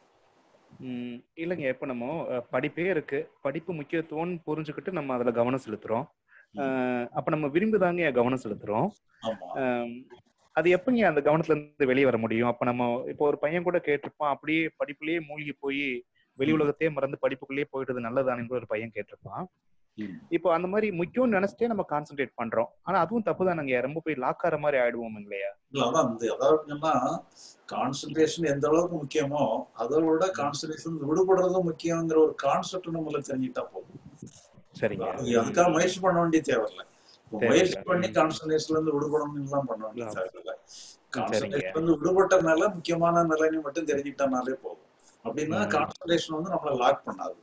ம், இல்லைங்க இப்ப நம்ம அஹ், படிப்பே இருக்கு படிப்பு முக்கியத்துவம்னு புரிஞ்சுக்கிட்டு நம்ம அதுல கவனம் செலுத்துறோம் ம். அஹ், அப்ப நம்ம விரும்பிதாங்க கவனம் செலுத்துறோம் ஆமா அஹ், அது எப்பங்க அந்த கவனத்துல இருந்து வெளியே வர முடியும் அப்ப நம்ம இப்போ ஒரு பையன் கூட கேட்டிருப்பான் அப்படியே படிப்புலயே மூழ்கி போய் வெளி ம், உலகத்தையே மறந்து படிப்புக்குள்ளேயே போயிட்டது நல்லதானு கூட ஒரு பையன் கேட்டிருப்பான் ம். இப்போ அந்த மாதிரி முக்கியம்னு நினைச்சிட்டே நம்ம கான்சென்ட்ரேட் பண்றோம் ஆனா அதுவும் தப்பு தானங்க ரொம்ப போய் லாக் ஆற மாதிரி ஆயிடுவோம் இல்லையா இல்ல அதான் இந்த அதாவது என்னன்னா கான்சன்ட்ரேஷன் எந்த அளவுக்கு முக்கியமோ அதை விட கான்சன்ட்ரேஷன் விடுபடுறதும் முக்கியங்கிற ஒரு கான்செப்ட் நம்மள தெரிஞ்சுட்டா போதும் சரிங்க அது ம், அதுக்காக முயற்சி பண்ண வேண்டிய தேவையில்லை இப்போ தேவையில்ல முயற்சி பண்ணி ம், கான்சன்ட்ரேஷன்ல இருந்து விடுபடணும் எல்லாம் பண்ண வேண்டிய ம், தேவையில்லை சரிங்க கான்சன்ட்ரேஷன் வந்து விடுபட்ட நிலை முக்கியமான நிலைன்னு மட்டும் தெரிஞ்சுக்கிட்டனாலே போதும் அப்படின்னா ம், கான்சன்ட்ரேஷன் வந்து நம்மள லாக் பண்ணாது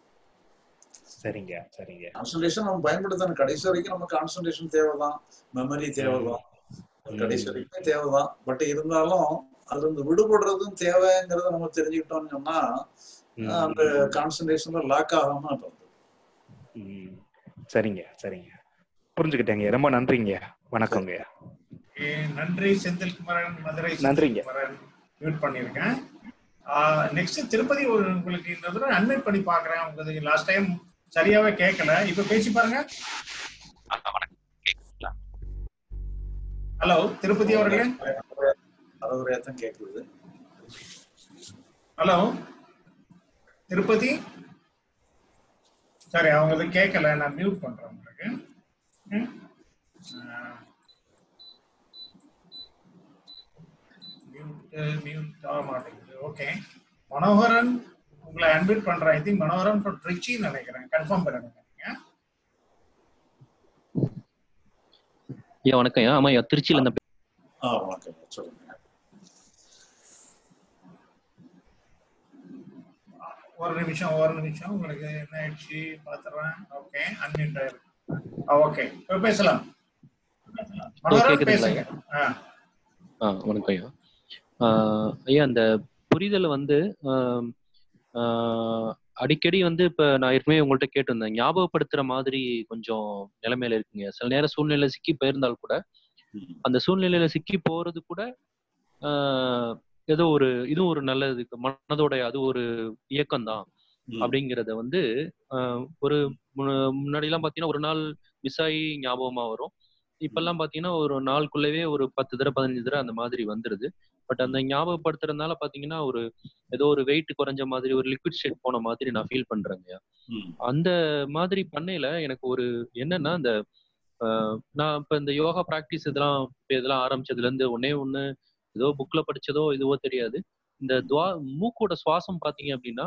சரிங்க சரிங்க கான்சன்ட்ரேஷன் நம்ம பயன்படுத்தணும் கடைசி வரைக்கும் நம்ம கான்சன்ட்ரேஷன் தேவைதான் மெமரி ம், தேவைதான் அது கடைசி ம், வரைக்குமே தேவைதான் பட் இருந்தாலும் அதுல இருந்து விடுபடுறதும் தேவைங்கிறத நம்ம தெரிஞ்சுக்கிட்டோம்னு சொன்னா அஹ் அந்த ம், கான்சன்ட்ரேஷன்ல லாக் ஆகாம இருந்தது ம். சரிங்க சரிங்க புரிஞ்சுக்கிட்டேங்க ரொம்ப நன்றிங்க வணக்கங்க ஏ, நன்றி செந்தில் குமரன் மதுரை செந்தில் நன்றிங்க குமரன் மியூட் பண்ணியிருக்கேன் நெக்ஸ்ட் திருப்பதி ஒரு உங்களுக்கு இந்த தடவை அட்மிட் பண்ணி பார்க்குறேன் உங்களுக்கு லாஸ்ட் டைம் சரியாவே கேட்கல இப்போ பேசி பாருங்க ஆ, வணக்கம் கேக்குதுங்களா ஹலோ திருப்பதி அவர்களே அறகுறையா தான் கேட்குது ஹலோ திருப்பதி சரி அவங்களுக்கு கேட்கல நான் மியூட் பண்றேன் உங்களுக்கு ம்? மியூட் மியூட் ஆக மாட்டேங்குது ஓகே மனோகரன் உங்களை அன்பிட் பண்றேன் ஐ திங்க் மனோகரன் ஃப்ரம் ட்ரிச்சின்னு நினைக்கிறேன் கன்ஃபார்ம் பண்ணுங்க ஐயா வணக்கம் ஐயா ஆமா ஐயா திருச்சியில இருந்து ஆ வணக்கம் சொல்லுங்க ஒரு நிமிஷம் ஒரு நிமிஷம் உங்களுக்கு என்ன ஆயிடுச்சு பாத்துறேன் ஓகே அன்மியூட் ஆயிருக்கு ஓகே இப்போ பேசலாம் மனோகரன் கேக்குதுங்களா பேசுங்க ஆ ஆ வணக்கம் ஐயா ஆஹ் ஐயா அந்த புரிதல் வந்து ஆம், ஆஹ் அடிக்கடி வந்து இப்ப நான் ஏற்கனவே உங்கள்ட்ட கேட்டிருந்தேன் ஞாபகப்படுத்துற மாதிரி கொஞ்சம் நிலைமையில இருக்குங்க சில நேரம் சூழ்நிலை சிக்கி போயிருந்தால் கூட அந்த சூழ்நிலையில சிக்கி போறது கூட ஆஹ் ஏதோ ஒரு இதுவும் ஒரு நல்லது மனதோட அது ஒரு இயக்கம் தான் அப்படிங்கறத வந்து ஆஹ் ஒரு முன்ன- முன்னாடி எல்லாம் பாத்தீங்கன்னா ஒரு நாள் மிஸ் ஆகி ஞாபகமா வரும் இப்பெல்லாம் பாத்தீங்கன்னா ஒரு நாளுக்குள்ளவே ஒரு பத்து தடவை பதினஞ்சு தடவை அந்த மாதிரி வந்துருது பட் அந்த ஞாபகப்படுத்துறதுனால பாத்தீங்கன்னா ஒரு ஏதோ ஒரு வெயிட் குறைஞ்ச மாதிரி ஒரு லிக்விட் ஸ்டேட் போன மாதிரி நான் ஃபீல் பண்றேங்க அந்த மாதிரி பண்ணையில எனக்கு ஒரு என்னன்னா இந்த ஆஹ் நான் இப்ப இந்த யோகா பிராக்டிஸ் இதெல்லாம் இப்ப இதெல்லாம் ஆரம்பிச்சதுல இருந்து ஒன்னே ஒண்ணு ஏதோ புக்ல படிச்சதோ இதுவோ தெரியாது இந்த துவா மூக்கோட சுவாசம் பாத்தீங்க அப்படின்னா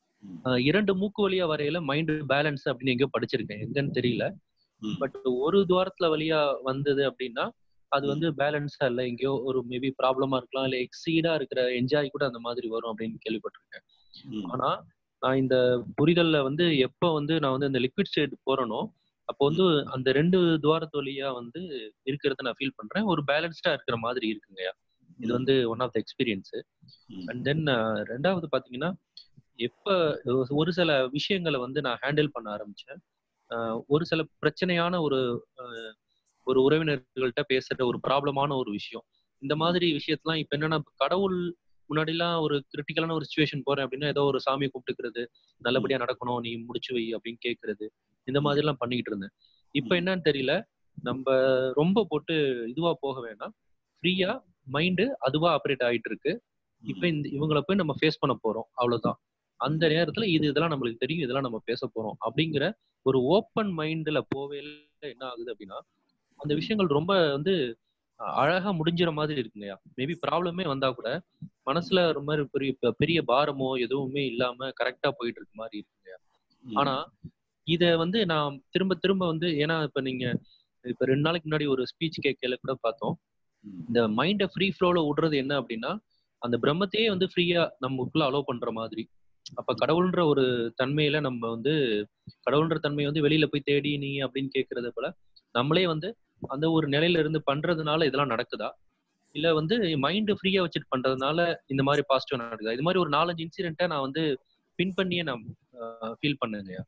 ஆஹ் இரண்டு மூக்கு வழியா வரையில மைண்ட் பேலன்ஸ் அப்படின்னு எங்கேயோ படிச்சிருக்கேன் எங்கன்னு தெரியல பட் ஒரு துவாரத்துல வழியா வந்தது அப்படின்னா அது வந்து பேலன்ஸா இல்ல எங்கேயோ ஒரு மேபி ப்ராப்ளமா இருக்கலாம் இல்ல எக்ஸீடா இருக்கிற என்ஜாய் கூட அந்த மாதிரி வரும் அப்படின்னு கேள்விப்பட்டிருக்கேன் ஆனா நான் இந்த புரிதல்ல வந்து எப்ப வந்து நான் வந்து இந்த லிக்விட் ஸ்டேட் போறேனோ அப்போ வந்து அந்த ரெண்டு துவாரத்து வழியா வந்து இருக்கிறத நான் ஃபீல் பண்றேன் ஒரு பேலன்ஸ்டா இருக்கிற மாதிரி இருக்குங்கய்யா இது வந்து one of the experience and then ரெண்டாவது பாத்தீங்கன்னா எப்ப ஒரு சில விஷயங்களை வந்து நான் ஹேண்டில் பண்ண ஆரம்பிச்சேன் ஆஹ் ஒரு சில பிரச்சனையான ஒரு ஆஹ் ஒரு உறவினர்கள்ட்ட பேசுற ஒரு ப்ராப்ளமான ஒரு விஷயம் இந்த மாதிரி விஷயத்தெல்லாம் இப்ப என்னன்னா இப்ப கடவுள் முன்னாடிலாம் ஒரு கிரிட்டிக்கலான ஒரு சுச்சுவேஷன் போறேன் அப்படின்னா ஏதோ ஒரு சாமியை கூப்பிட்டுக்கிறது நல்லபடியா நடக்கணும் நீ முடிச்சு வை அப்படின்னு கேட்கறது இந்த மாதிரி எல்லாம் பண்ணிக்கிட்டு இருந்தேன் இப்ப என்னன்னு தெரியல நம்ம ரொம்ப போட்டு இதுவா போக வேணாம் ஃப்ரீயா மைண்டு அதுவா ஆப்ரேட் ஆயிட்டு இருக்கு இப்ப இந்த இவங்கள போய் நம்ம ஃபேஸ் பண்ண போறோம் அவ்வளவுதான் அந்த நேரத்துல இது இதெல்லாம் நம்மளுக்கு தெரியும் இதெல்லாம் நம்ம பேச போறோம் அப்படிங்கிற ஒரு ஓப்பன் மைண்ட்ல போவேல என்ன ஆகுது அப்படின்னா அந்த விஷயங்கள் ரொம்ப வந்து அஹ், அழகா முடிஞ்சிற மாதிரி இருக்குங்கய்யா மேபி ப்ராப்ளமே வந்தா கூட மனசுல ஒரு மாதிரி பெரிய பெ- பெரிய பாரமோ எதுவுமே இல்லாம கரெக்டா போயிட்டு இருக்க மாதிரி இருக்குங்கய்யா ஆனா இத வந்து நான் திரும்ப திரும்ப வந்து ஏன்னா இப்ப நீங்க இப்ப ரெண்டு நாளைக்கு முன்னாடி ஒரு ஸ்பீச் கேட்கல கூட பார்த்தோம் இந்த மைண்டை ஃப்ரீ ஃப்ளோல விடுறது என்ன அப்படின்னா அந்த பிரம்மத்தையே வந்து ஃப்ரீயா நமக்குள்ள அலோவ் பண்ற மாதிரி அப்ப கடவுள்ன்ற ஒரு தன்மையில நம்ம வந்து கடவுள்ன்ற தன்மையை வந்து வெளியில போய் தேடி நீ அப்படின்னு கேட்கறது போல நம்மளே வந்து அந்த ஒரு நிலையில இருந்து பண்றதுனால இதெல்லாம் நடக்குதா இல்ல வந்து மைண்ட் ஃப்ரீயா வச்சுட்டு பண்றதுனால இந்த மாதிரி பாசிட்டிவ் நடக்குதா இது மாதிரி ஒரு நாலஞ்சு இன்சிடென்ட்டை நான் வந்து பின் பண்ணியே நான் ஃபீல் பண்ணுங்கய்யா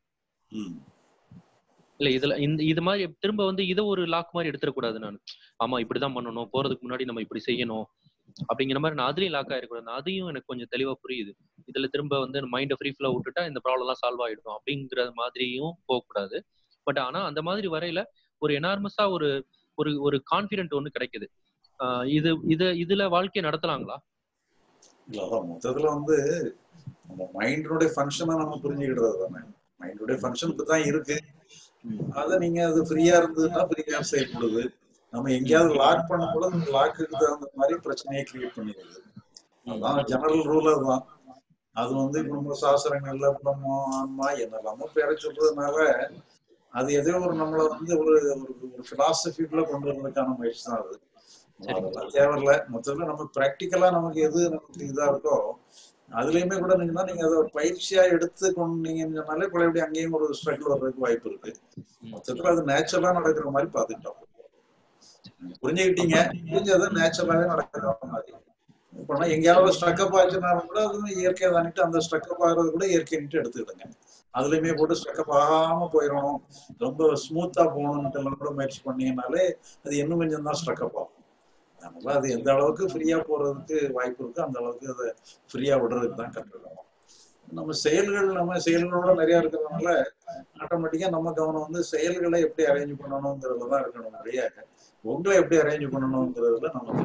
இல்ல இதுல இந்த இது மாதிரி திரும்ப வந்து இதை ஒரு லாக் மாதிரி எடுத்துடக்கூடாது நான் ஆமா இப்படிதான் பண்ணணும் போறதுக்கு முன்னாடி நம்ம இப்படி செய்யணும் அப்படிங்கிற மாதிரி நான் அதுலயும் லாக் ஆயிருக்கூடாது அதையும் எனக்கு கொஞ்சம் தெளிவா புரியுது இதுல திரும்ப வந்து மைண்டை ஃப்ரீ ஃபில்லா விட்டுட்டா இந்த ப்ராப்ளம் எல்லாம் சால்வ் ஆயிடும் அப்படிங்கிற மாதிரியும் போகக்கூடாது பட் ஆனா அந்த மாதிரி வரையில ஒரு எனார்மஸா ஒரு ஒரு ஒரு கான்பிடென்ட் ஒண்ணு கிடைக்குது ஆஹ் இது இது இதுல வாழ்க்கையை நடத்தலாங்களா இல்ல அதான் மொத்தத்துல வந்து நம்ம மைண்டினுடைய ஃபங்க்ஷனை நம்ம புரிஞ்சுக்கிட்டது தானே மைண்டுடைய ஃபங்க்ஷன் தான் இருக்கு அதை நீங்க அது ஃப்ரீயா இருந்ததுன்னா ஃப்ரீயா செயல்படுது நம்ம எங்கேயாவது லாக் பண்ணும்போது அந்த லாக்குக்கு தகுந்த மாதிரி பிரச்சனையை கிரியேட் பண்ணிடுது அதான் ஜெனரல் ரூல் அதுதான் அது வந்து குடும்ப சாஸ்திரங்கள்ல குடும்பம் ஆன்மா என்னெல்லாமோ பேர சொல்றதுனால அது ஏதோ ஒரு நம்மள வந்து ஒரு ஒரு பிலாசபிக்குள்ள கொண்டு வரதுக்கான முயற்சி தான் அது அதெல்லாம் தேவையில்ல மொத்தத்துல நம்ம பிராக்டிக்கலா நமக்கு எது நமக்கு இதா இருக்கோ அதுலயுமே கூட நீங்கன்னா நீங்க அதை ஒரு பயிற்சியா எடுத்து கொண்டீங்கன்னு சொன்னாலே பழையபடி அங்கேயும் ஒரு ஸ்ட்ரகிள் வர்றதுக்கு வாய்ப்பு இருக்கு மொத்தத்துல அது நேச்சுரலா நடக்கிற மாதிரி பாத்துக்கிட்டோம் புரிஞ்சுக்கிட்டீங்க புரிஞ்சது நேச்சுரலாவே நடக்கிற மாதிரி இப்ப நான் எங்கேயாவது ஸ்ட்ரக்அப் ஆச்சுனாலும் கூட அது இயற்கை தானிட்டு அந்த ஸ்ட்ரக்அப் ஆகிறது கூட இயற்கைன்ட்டு எடுத்துக்கிடுங்க அதுலயுமே போட்டு ஸ்ட்ரக்அப் ஆகாம போயிடணும் ரொம்ப ஸ்மூத்தா போகணும்ட்டு எல்லாம் கூட முயற்சி பண்ணீங்கனாலே அது இன்னும் கொஞ்சம் தான் ஸ்ட்ரக்அப் ஆகும் அதனால அது எந்த அளவுக்கு ஃப்ரீயா போறதுக்கு வாய்ப்பு இருக்கோ அந்த அளவுக்கு அதை ஃப்ரீயா விடுறதுக்கு தான் கற்றுக்கணும் நம்ம செயல்கள் நம்ம செயல்களோட நிறைய இருக்கிறதுனால ஆட்டோமேட்டிக்கா நம்ம கவனம் வந்து செயல்களை எப்படி அரேஞ்ச் பண்ணணுங்கிறதுல தான் இருக்கணும் நிறைய உங்களை எப்படி அரேஞ்ச் பண்ணணுங்கிறதுல நம்ம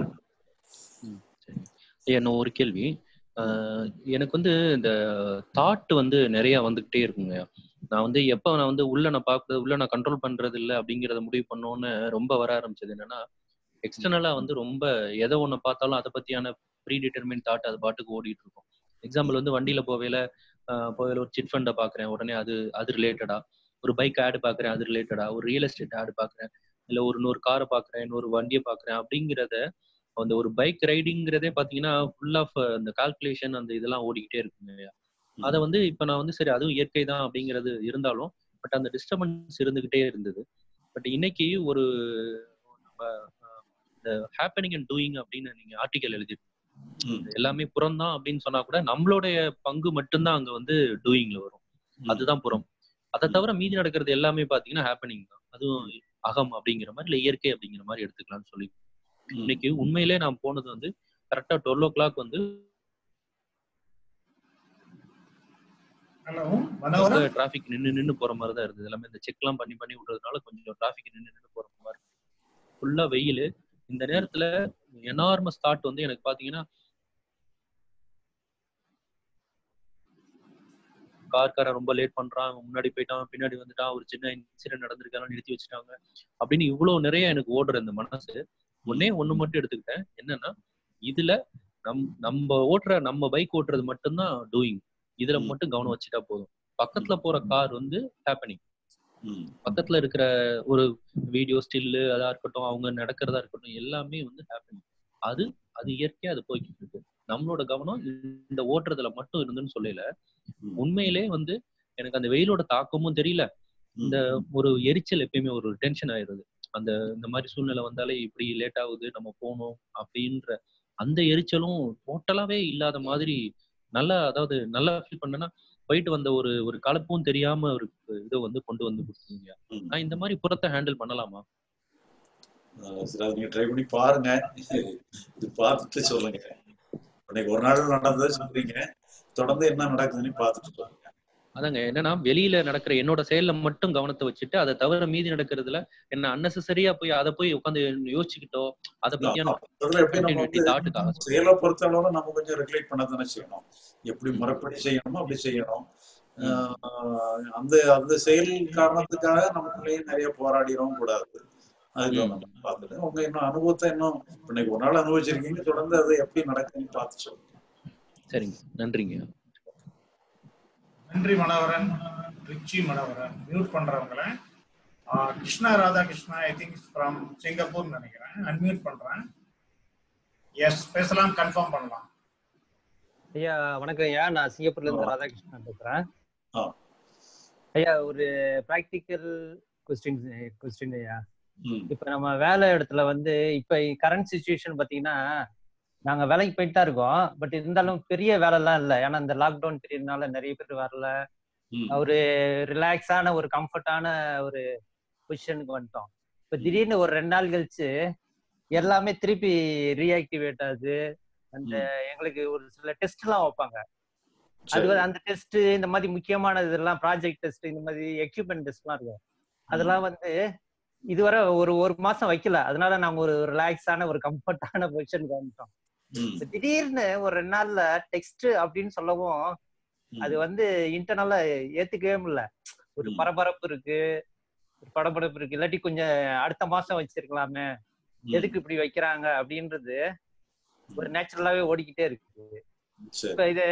ஐயா இன்னும் ஒரு கேள்வி ஆஹ் எனக்கு வந்து இந்த தாட் வந்து நிறைய வந்துகிட்டே இருக்குங்க நான் வந்து எப்ப நான் வந்து உள்ள நான் பார்க்கறது உள்ள நான் கண்ட்ரோல் பண்றது இல்லை அப்படிங்கறத முடிவு பண்ணோன்னு ரொம்ப வர ஆரம்பிச்சது என்னன்னா எக்ஸ்டர்னலா வந்து ரொம்ப எதை ஒண்ணு பார்த்தாலும் அதை பத்தியான ப்ரீ டிட்டர்மின் தாட் அது பாட்டுக்கு ஓடிட்டு இருக்கும் எக்ஸாம்பிள் வந்து வண்டியில போவேல ஆஹ் போவேல ஒரு சிட் ஃபண்டை பாக்குறேன் உடனே அது அது ரிலேட்டடா ஒரு பைக் ஆடு பாக்குறேன் அது ரிலேட்டடா ஒரு ரியல் எஸ்டேட் ஆடு பாக்குறேன் இல்ல ஒரு இன்னொரு காரை பாக்குறேன் இன்னொரு வண்டியை பாக்குறேன் அப்படிங்கிறத அந்த ஒரு பைக் ரைடிங்கிறதே பாத்தீங்கன்னா ஃபுல் ஆஃப் அந்த கால்குலேஷன் அந்த இதெல்லாம் ஓடிக்கிட்டே இருக்குங்க இல்லையா அதை வந்து இப்ப நான் வந்து சரி அதுவும் இயற்கை தான் அப்படிங்கிறது இருந்தாலும் பட் அந்த டிஸ்டர்பன்ஸ் இருந்துகிட்டே இருந்தது பட் இன்னைக்கு ஒரு நம்ம ஆஹ், இந்த ஹேப்பனிங் அண்ட் டூயிங் அப்படின்னு நீங்க ஆர்டிக்கல் எழுதி எல்லாமே புறம் தான் அப்படின்னு சொன்னா கூட நம்மளுடைய பங்கு மட்டும்தான் அங்க வந்து டூயிங்ல வரும் அதுதான் புறம் அதை தவிர மீதி நடக்கிறது எல்லாமே பாத்தீங்கன்னா ஹேப்பனிங் தான் அதுவும் அகம் அப்படிங்கிற மாதிரி இல்ல இயற்கை அப்படிங்கிற மாதிரி எடுத்துக்கலாம்னு சொல்லி இன்னைக்கு உண்மையிலே நான் போனது வந்து கரெக்டா டுவெல் ஓ கிளாக் வந்து ஹலோ மனோகரன் டிராபிக் நின்னு நின்னு போற மாதிரி தான் இருந்தது எல்லாமே இந்த செக் எல்லாம் பண்ணி பண்ணி விடுறதுனால கொஞ்சம் டிராபிக் நின்னு நின்னு போற மாதிரி ஃபுல்லா வெயில் இந்த நேரத்துல எனார்மஸ் தாட் வந்து எனக்கு பாத்தீங்கன்னா கார்காரன் ரொம்ப லேட் பண்றான் அவன் முன்னாடி போயிட்டான் பின்னாடி வந்துட்டான் ஒரு சின்ன இன்சிடென்ட் நடந்திருக்காங்க நிறுத்தி வச்சுட்டாங்க அப்படின்னு இவ்வளவு நிறைய எனக்கு ஓடுற இந்த மனசு ஒன்னே ஒண்ணு மட்டும் எடுத்துக்கிட்டேன் என்னன்னா இதுல நம் நம்ம ஓட்டுற நம்ம பைக் ஓட்டுறது மட்டும்தான் டூயிங் இதுல மட்டும் கவனம் வச்சுட்டா போதும் பக்கத்துல போற கார் வந்து ஹேப்பனிங் பக்கத்துல இருக்கிற ஒரு வீடியோ ஸ்டில்லு அதா இருக்கட்டும் அவங்க நடக்கிறதா இருக்கட்டும் எல்லாமே வந்து ஹேப்பனிங் அது அது இயற்கையா அது போய்கிட்டு இருக்கு நம்மளோட கவனம் இந்த ஓட்டுறதுல மட்டும் இருந்துன்னு சொல்லல உண்மையிலே வந்து எனக்கு அந்த வெயிலோட தாக்கமும் தெரியல இந்த ஒரு எரிச்சல் எப்பயுமே ஒரு டென்ஷன் ஆயிருது அந்த இந்த மாதிரி சூழ்நிலை வந்தாலே இப்படி லேட் ஆகுது நம்ம போகணும் அப்படின்ற அந்த எரிச்சலும் டோட்டலாவே இல்லாத மாதிரி நல்லா அதாவது நல்லா ஃபீல் பண்ணேன்னா போயிட்டு வந்த ஒரு ஒரு கலப்பும் தெரியாம ஒரு இதை வந்து கொண்டு வந்து கொடுத்தீங்க நான் இந்த மாதிரி புறத்தை ஹேண்டில் பண்ணலாமா அஹ் சரி அதை நீங்க ட்ரை பண்ணி பாருங்க இது பார்த்துட்டு சொல்லுங்க இன்னைக்கு ஒரு நாள் நடந்தது சொல்றீங்க தொடர்ந்து என்ன நடக்குதுன்னு பார்த்துட்டு சொல்லுங்க அதாங்க என்னன்னா வெளியில நடக்கிற என்னோட செயல்ல மட்டும் கவனத்தை வச்சுட்டு அதை தவிர மீதி நடக்கிறதுல என்ன அன்னெசரியா போய் அதை போய் உட்காந்து யோசிச்சுக்கிட்டோ அதை பத்தியான அதுல எப்படி நம்ம continuity வந்து thought க்காக செயலை பொறுத்தளவுல நம்ம கொஞ்சம் ரெகுலேட் பண்ண தானே செய்யணும் எப்படி முறைப்படி செய்யணுமோ அப்படி செய்யணும் ஆஹ் அந்த அந்த செயல் காரணத்துக்காக நமக்குள்ளேயே நிறைய போராடிடவும் கூடாது அதுக்கு நம்ம பார்த்துட்டு உங்க இன்னும் அனுபவத்தை இன்னும் இன்னைக்கு ஒரு நாள் அனுபவிச்சிருக்கீங்க தொடர்ந்து அது எப்படி நடக்குதுன்னு பார்த்து சொல்லுங்க சரிங்க நன்றிங்க நன்றி மனோகரன் ரிச்சி மனோகரன் மியூட் பண்றவங்கள ஆஹ் Krishna Radhakrishna I think from Singapore நினைக்கிறேன் அன்மியூட் பண்றேன் எஸ் பேசலாம் கன்ஃபார்ம் பண்ணலாம் ஐயா வணக்கம் ஐயா நான் சிங்கப்பூர்ல இருந்து ராதாகிருஷ்ணன் பேசுறேன் ஆ. ஐயா ஒரு ப்ராக்டிக்கல் கொஸ்டின் கொஸ்டின் ஐயா ம். இப்ப நம்ம வேலை இடத்துல வந்து இப்ப கரண்ட் சுச்சுவேஷன் பாத்தீங்கன்னா நாங்க வேலைக்கு போயிட்டு தான் இருக்கோம் பட் இருந்தாலும் பெரிய வேலை எல்லாம் இல்ல ஏன்னா இந்த லாக்டவுன் பீரியட்னால நிறைய பேர் வரல ம். ஒரு ரிலாக்ஸான ஒரு கம்ஃபர்டான ஒரு பொசிஷனுக்கு வந்துட்டோம் இப்ப திடீர்னு ஒரு ரெண்டு நாள் கழிச்சு எல்லாமே திருப்பி ரீஆக்டிவேட் ஆகுது அந்த எங்களுக்கு ஒரு சில டெஸ்ட் எல்லாம் வைப்பாங்க அது சரி. வந்து அந்த டெஸ்ட் இந்த மாதிரி முக்கியமான இதெல்லாம் ப்ராஜெக்ட் டெஸ்ட் இந்த மாதிரி எக்யூப்மெண்ட் டெஸ்ட்லாம் இருக்கும் அதெல்லாம் வந்து இதுவரை ஒரு ஒரு மாசம் வைக்கல அதனால நாங்க ஒரு ரிலாக்ஸான ஒரு கம்ஃபர்டான பொசிஷனுக்கு வந்துட்டோம் ம். இப்ப திடீர்னு ஒரு ரெண்டு நாள்ல டெக்ஸ்ட் அப்படின்னு சொல்லவும் அது வந்து இன்டர்னலா ஏத்துக்கவே முடியல ஒரு பரபரப்பு இருக்கு ஒரு படபடப்பு இருக்கு இல்லாட்டி கொஞ்சம் அடுத்த மாசம் வச்சிருக்கலாமே எதுக்கு இப்படி வைக்கிறாங்க அப்படின்றது ஒரு நேச்சுரலாவே ஓடிக்கிட்டே இருக்கு சரி இப்ப இது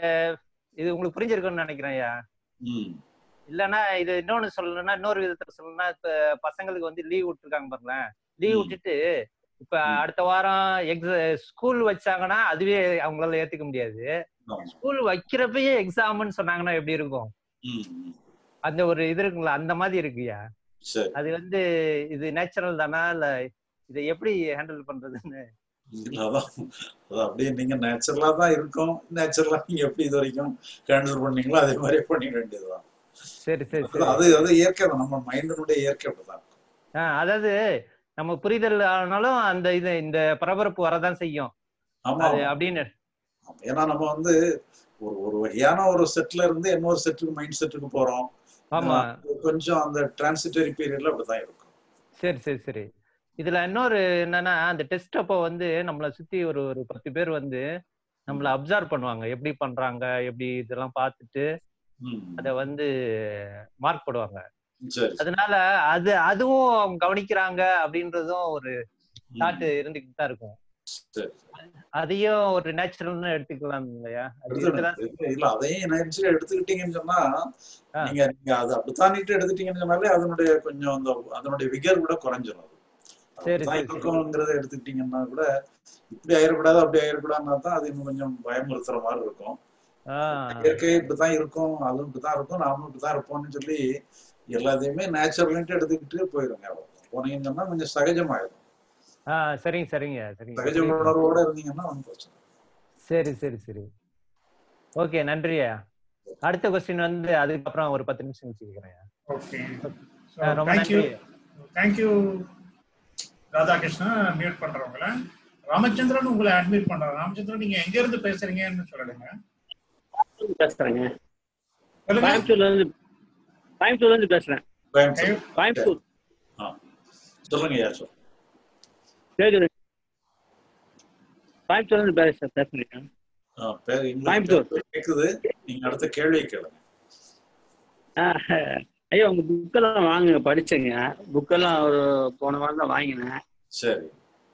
இது உங்களுக்கு புரிஞ்சிருக்கும்னு நினைக்கிறேன் ஐயா ம் இல்லைன்னா இது இன்னொன்னு சொல்லணும்னா இன்னொரு விதத்துல சொல்லணும்னா இப்ப பசங்களுக்கு வந்து லீவ் விட்டுருக்காங்க பாருங்களேன் லீவ் விட்டுட்டு இப்ப அடுத்த வாரம் எக்ஸ ஸ்கூல் வச்சாங்கன்னா அதுவே அவங்களால ஏத்துக்க முடியாது ஸ்கூல் வைக்கிறப்பயே எக்ஸாம்னு சொன்னாங்கன்னா எப்படி இருக்கும் ம் ம். அந்த ஒரு இது இருக்குங்களா அந்த மாதிரி இருக்குயா சரி அது வந்து இது நேச்சுரல் தானா இல்ல இதை எப்படி ஹேண்டில் பண்றதுன்னு அதான் அது அப்படியே நீங்க நேச்சுரலா தான் இருக்கும் நேச்சுரலா நீங்க எப்படி இது வரைக்கும் ஹேண்டில் பண்ணீங்களோ அதே மாதிரி பண்ணிட வேண்டியதுதான் சரி சரி அது- அது அது இயற்கை தான் நம்ம மைண்டினுடைய இயற்கை அப்படிதான் ஆஹ் அதாவது நம்ம புரிதல் ஆனாலும் அந்த இது இந்த பரபரப்பு வரதான் செய்யும் ஆமா அது ஆமா. அப்படின்னு ஏன்னா நம்ம வந்து ஒரு ஒரு வகையான ஒரு செட்ல இருந்து இன்னொரு செட்டுக்கு மைண்ட் செட்டுக்கு போறோம் ஆமா. அது கொஞ்சம் அந்த டிரான்சிட்டரி பீரியட்ல அப்படிதான் இருக்கும் சரி சரி சரி இதுல இன்னொரு என்னன்னா அந்த டெஸ்ட் அப்போ வந்து நம்மளை சுத்தி ஒரு ஒரு பத்து பேர் வந்து நம்மள அப்சர்வ் பண்ணுவாங்க எப்படி பண்றாங்க எப்படி இதெல்லாம் பார்த்துட்டு ம். அத வந்து மார்க் போடுவாங்க சரி அதனால அது அதுவும் அவங்க கவனிக்கிறாங்க அப்படின்றதும் ஒரு தாட் இருந்துகிட்டு தான் இருக்கும் சரி அதையும் ஒரு நேச்சுரல்னு எடுத்துக்கலாம் இல்லையா அது இருக்கதான் எடுத்துக்கணும். இல்ல அதையும் எனர்ஜியா எடுத்துக்கிட்டீங்கன்னு சொன்னா நீங்க நீங்க அது அப்படித்தானிட்டு எடுத்துட்டீங்கன்னு சொன்னாலே அதனுடைய கொஞ்சம் அந்த அதனுடைய விகர் கூட குறைஞ்சிரும் அது சரி அப்படித்தான் சரி சரி இருக்குங்கிறத எடுத்துக்கிட்டீங்கன்னா கூட இப்படி ஆயிடக்கூடாது அப்படி ஆயிடக்கூடாதுன்னா தான் அது இன்னும் கொஞ்சம் பயமுறுத்துற மாதிரி இருக்கும் ஆஹ் இயற்கை இப்படித்தான் இருக்கும் அதுவும் இப்படித்தான் இருக்கும் நாமளும் இப்படித்தான் இருப்போம்னு சொல்லி எல்லாத்தையுமே நேச்சுரல்ன்ட்டு எடுத்துக்கிட்டு போயிருங்க போனீங்கன்னு சொன்னா கொஞ்சம் சகஜமாயிடும் ஆஹ் சரிங்க சரிங்க சரிங்க சகஜ புரியுது உணர்வோட இருந்தீங்கன்னா ஒன்றும் பிரச்சனை இல்லை. சரி சரி சரி ஓகே நன்றியா அடுத்த கொஸ்டின் வந்து அதுக்கப்புறம் ஒரு பத்து நிமிஷம் கழிச்சு கேக்குறேன் ஓகே ஆஹ் ரொம்ப தேங்க்யூ நன்றி தேங்க்யூ ராதாகிருஷ்ணன் மியூட் பண்றவங்கள ராமச்சந்திரன் உங்களை அட்மிட் பண்றாங்க ராமச்சந்திரன் நீங்க எங்க இருந்து பேசுறீங்கன்னு சொல்லிடுங்க பேசுறேங்க சொல்லுங்க கோயம்புத்தூர்ல இருந்து கோயம்புத்தூர்ல இருந்து பேசுறேன் கோயம்புத்தூர் கோயம்புத்தூர் ஆ சொல்லுங்க ஐயா சொல் கேக்குது கோயம்புத்தூர்ல இருந்து பேச பேசுறேன் ஆ, பேர் இங்கிலீஷ் கோயம்புத்தூர் பேர் கேக்குது நீங்க அடுத்த கேள்வி கேளுங்க ஆஹ், ஐயா உங்க புக்கெல்லாம் வாங்க படிச்சேங்க புக்கெல்லாம் ஒரு போன வாரம் தான் வாங்கினேன் சரி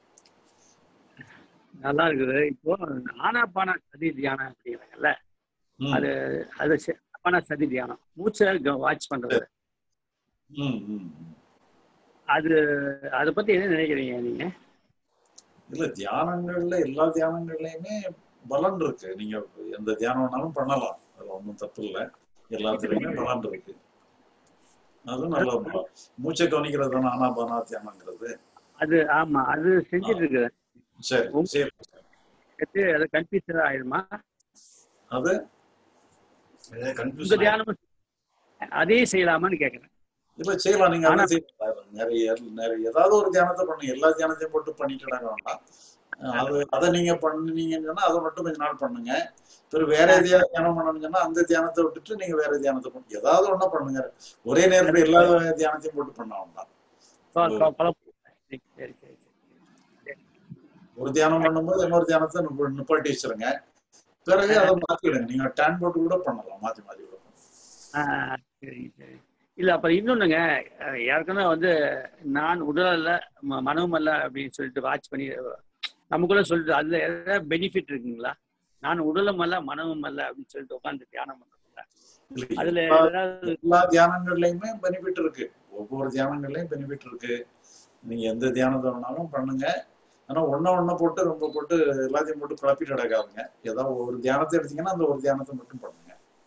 நல்லா இருக்குது இப்போ ஆனாபான சதி தியானம் அப்படிங்கிறாங்கல்ல ம். அது அது ச- ஆனாபான சதி தியானம் மூச்சை வாட்ச் பண்றது ம் ம் ம். அது அதை பத்தி என்ன நினைக்கிறீங்க நீங்க இல்ல தியானங்கள்ல எல்லா தியானங்கள்லயுமே பலன் இருக்கு நீங்க எந்த தியானம் வேணாலும் பண்ணலாம் அதுல ஒன்றும் தப்பு இல்லை எல்லாத்துலயுமே பலன் இருக்கு அது நல்ல பலம் மூச்சை கவனிக்கிறது தானே ஆனாபானா தியானங்கிறது அது ஆமா அது செஞ்சுட்டு இருக்கிறேன் சரி சரி உங்களுக்கு அது கன்ஃபியூஷன் ஆயிடுமா அது உங்க கன்ஃபியூஷன் தியானம் அதே செய்யலாமான்னு கேக்குறேன் இல்ல செய்யலாம் நீங்க ஆனா அதை செய்யலாம் நிறைய நிறைய ஏதாவது ஒரு தியானத்தை பண்ணுங்க எல்லா தியானத்தையும் போட்டு பண்ணிட்டு வேண்டாம் அது அதை நீங்க பண்ணீங்கன்னு சொன்னா அதை மட்டும் கொஞ்ச நாள் பண்ணுங்க பிறகு வேற எதையா தியானம் பண்ணணும்னு சொன்னா அந்த தியானத்தை விட்டுட்டு நீங்க வேற தியானத்தை பண்ணுங்க ஏதாவது ஒண்ணா பண்ணுங்க ஒரே நேரத்துல எல்லா தியானத்தையும் போட்டு பண்ண வேண்டாம் கொ- கொ- குழப்பம் சரி சரி சரி சரி. ஒரு தியானம் பண்ணும்போது இன்னொரு தியானத்தை நிப்ப- நிப்பாட்டி வச்சிருங்க பிறகு அதை மாத்திடுங்க நீங்க டேன் போட்டு கூட பண்ணலாம் மாத்தி மாத்தி கூட பண்ணலாம் ஆ, சரி சரி இல்ல அப்புறம் இன்னொன்னுங்க அஹ் ஏற்கனவே வந்து நான் உடல் அல்ல ம- மனமும் அல்ல அப்படின்னு சொல்லிட்டு வாட்ச் பண்ணி நமக்குள்ள சொல்லிட்டு அதுல ஏதாவது பெனிஃபிட் இருக்குங்களா நான் உடலும் அல்ல மனமும் அல்ல அப்படின்னு சொல்லிட்டு உட்காந்து தியானம் பண்றதுல அதுல எல்லா- ஏதாவது எல்லா தியானங்கள்லயுமே பெனிஃபிட் இருக்கு ஒவ்வொரு தியானங்கள்லயும் பெனிஃபிட் இருக்கு நீங்க எந்த தியானத்தை வேணாலும் பண்ணுங்க ஆனா ஒண்ண ஒண்ண போட்டு ரொம்ப போட்டு எல்லாத்தையும் போட்டு குழப்பிட்டு கிடக்காதுங்க ஏதாவது ஒரு தியானத்தை எடுத்தீங்கன்னா அந்த ஒரு தியானத்தை மட்டும் பண்ணுங்க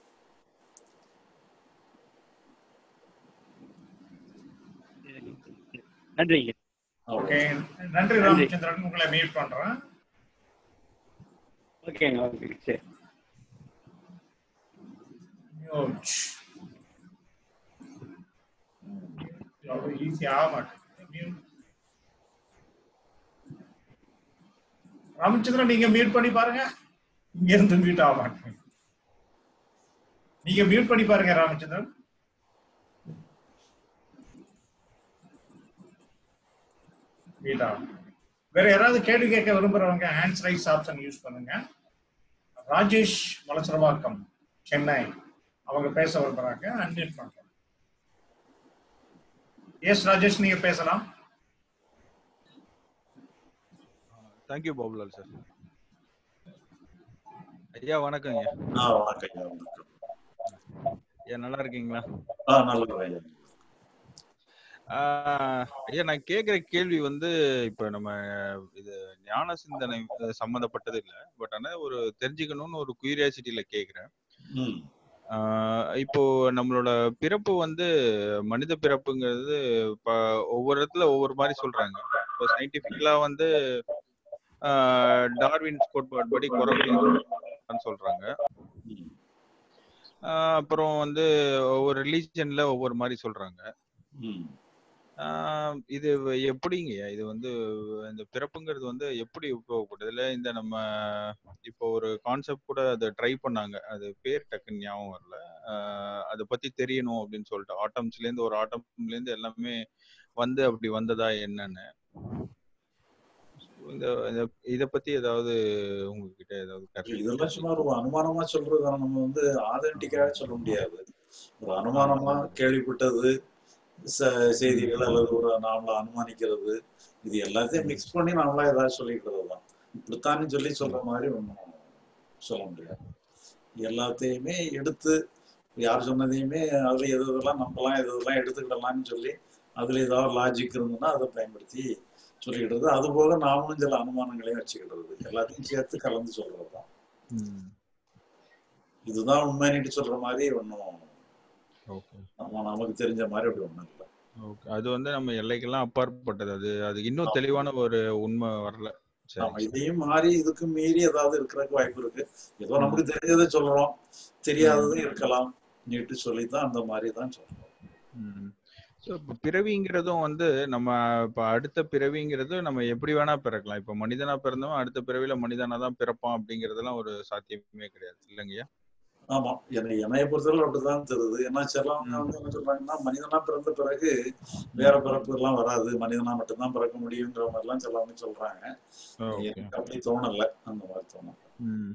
நன்றிங்க ஓகே நன்றி ராமச்சந்திரன் உங்களை மீட் பண்றேன் ஓகேங்க ஓகே சரி மியூட் அவ்வளோ ஈஸி ஆக மாட்டேங்குது மியூட் ராமச்சந்திரன் நீங்க மியூட் பண்ணி பாருங்க இங்க இருந்து மியூட் ஆக மாட்டேங்குது நீங்க மியூட் பண்ணி பாருங்க ராமச்சந்திரன் மியூட் ஆகும் வேற யாராவது கேள்வி கேட்க விரும்புறவங்க ஹேண்ட்ஸ் ரைஸ் ஆப்ஷன் யூஸ் பண்ணுங்க ராஜேஷ் மலசரவாக்கம் சென்னை அவங்க பேச விரும்புறாங்க அன்மியூட் பண்றேன் எஸ் ராஜேஷ் நீங்க பேசலாம் தேங்க்யூ பாபுலால் சார் ஐயா வணக்கங்க ஆ வணக்கம் ஐயா வணக்கம் ஐயா நல்லா இருக்கீங்களா ஆ நல்லது ஐயா ஆஹ் ஐயா நான் கேக்குற கேள்வி வந்து இப்ப நம்ம இது ஞான சிந்தனை அஹ் சம்பந்தப்பட்டது இல்ல பட் ஆனா ஒரு தெரிஞ்சுக்கணும்னு ஒரு கியூரியாசிட்டியில கேக்குறேன் ம் ஆஹ் இப்போ நம்மளோட பிறப்பு வந்து மனித பிறப்புங்கிறது இப்ப ஒவ்வொரு இடத்துல ஒவ்வொரு மாதிரி சொல்றாங்க இப்போ சயின்டிபிக்கலா வந்து ஆஹ் டார்வின்ஸ் கோட்பாடு படி குறைக்கலாம் சொல்றாங்க ஆஹ் அப்புறம் வந்து ஒவ்வொரு ரிலீஜன்ல ஒவ்வொரு மாதிரி சொல்றாங்க ம் ஆஹ் இது எப்படிங்க இது வந்து இந்த பிறப்புங்கிறது வந்து எப்படி உபயோகப்படுது இல்ல இந்த நம்ம இப்போ ஒரு கான்செப்ட் கூட அதை ட்ரை பண்ணாங்க அது பேர் டக்குன்னு ஞாபகம் வரல ஆஹ் அதை பத்தி தெரியணும் அப்படின்னு சொல்லிட்டு ஆட்டம்ஸ்ல இருந்து ஒரு ஆட்டம்ல இருந்து எல்லாமே வந்து அப்படி வந்ததா என்னன்னு இந்த இந்த- இத பத்தி ஏதாவது உங்ககிட்ட ஏதாவது கருத்து இதெல்லாம் சும்மா ஒரு அனுமானமா சொல்றது நம்ம வந்து ஆதென்டிக்காக சொல்ல முடியாது ஒரு அனுமானமா கேள்விப்பட்டது ச- செய்திகள் அல்லது ஒரு நாமள அனுமானிக்கிறது இது எல்லாத்தையும் மிக்ஸ் பண்ணி நாமளா ஏதாவது சொல்லிக்கிறது தான் இப்படித்தான்னு சொல்லி சொல்ற மாதிரி ஒன்றும் சொல்ல முடியாது எல்லாத்தையுமே எடுத்து யார் சொன்னதையுமே அதுல எது இதெல்லாம் நம்பலாம் எது இதெல்லாம் எடுத்துக்கிடலாம்னு சொல்லி அதுல ஏதாவது லாஜிக் இருந்ததுன்னா அதை பயன்படுத்தி சொல்லிக்கிடுறது அது போக நாமளும் சில அனுமானங்களையும் வச்சுக்கிடுறது எல்லாத்தையும் சேர்த்து கலந்து சொல்றதுதான் ம் இதுதான் உண்மைன்னு சொல்ற மாதிரி ஒன்றும் ஓகே நம்ம நமக்கு தெரிஞ்ச மாதிரி அப்படி ஒன்றும் இல்லை ஓகே அது வந்து நம்ம எல்லைக்கெல்லாம் அப்பாற்பட்டது அது அது இன்னும் தெளிவான ஒரு உண்மை வரல சரி நாம இதையும் மாறி இதுக்கு மீறி ஏதாவது இருக்கிறதுக்கு வாய்ப்பு இருக்கு ஏதோ நமக்கு தெரிஞ்சதை சொல்றோம் தெரியாததும் இருக்கலாம் நீட்டு சொல்லித்தான் அந்த மாதிரி தான் சொல்றோம் ம் ஸோ இப்போ பிறவிங்கிறதும் வந்து நம்ம இப்போ அடுத்த பிறவிங்கிறது நம்ம எப்படி வேணா பிறக்கலாம் இப்போ மனிதனா பிறந்தவன் அடுத்த பிறவியில மனிதனா தான் பிறப்பான் அப்படிங்கிறதெல்லாம் ஒரு சாத்தியமே கிடையாது இல்லைங்கய்யா ஆமா என்னை என்னைய பொறுத்தவரை அப்படிதான் தெரியுது ஏன்னா சிலவங்க வந்து என்ன சொல்றாங்கன்னா மனிதனா பிறந்த பிறகு வேற பிறப்பு எல்லாம் வராது மனிதனா மட்டும்தான் பிறக்க முடியுங்கிற மாதிரி எல்லாம் சிலவங்க சொல்றாங்க ஓகே எனக்கு அப்படி தோணல அந்த மாதிரி தோணல ம்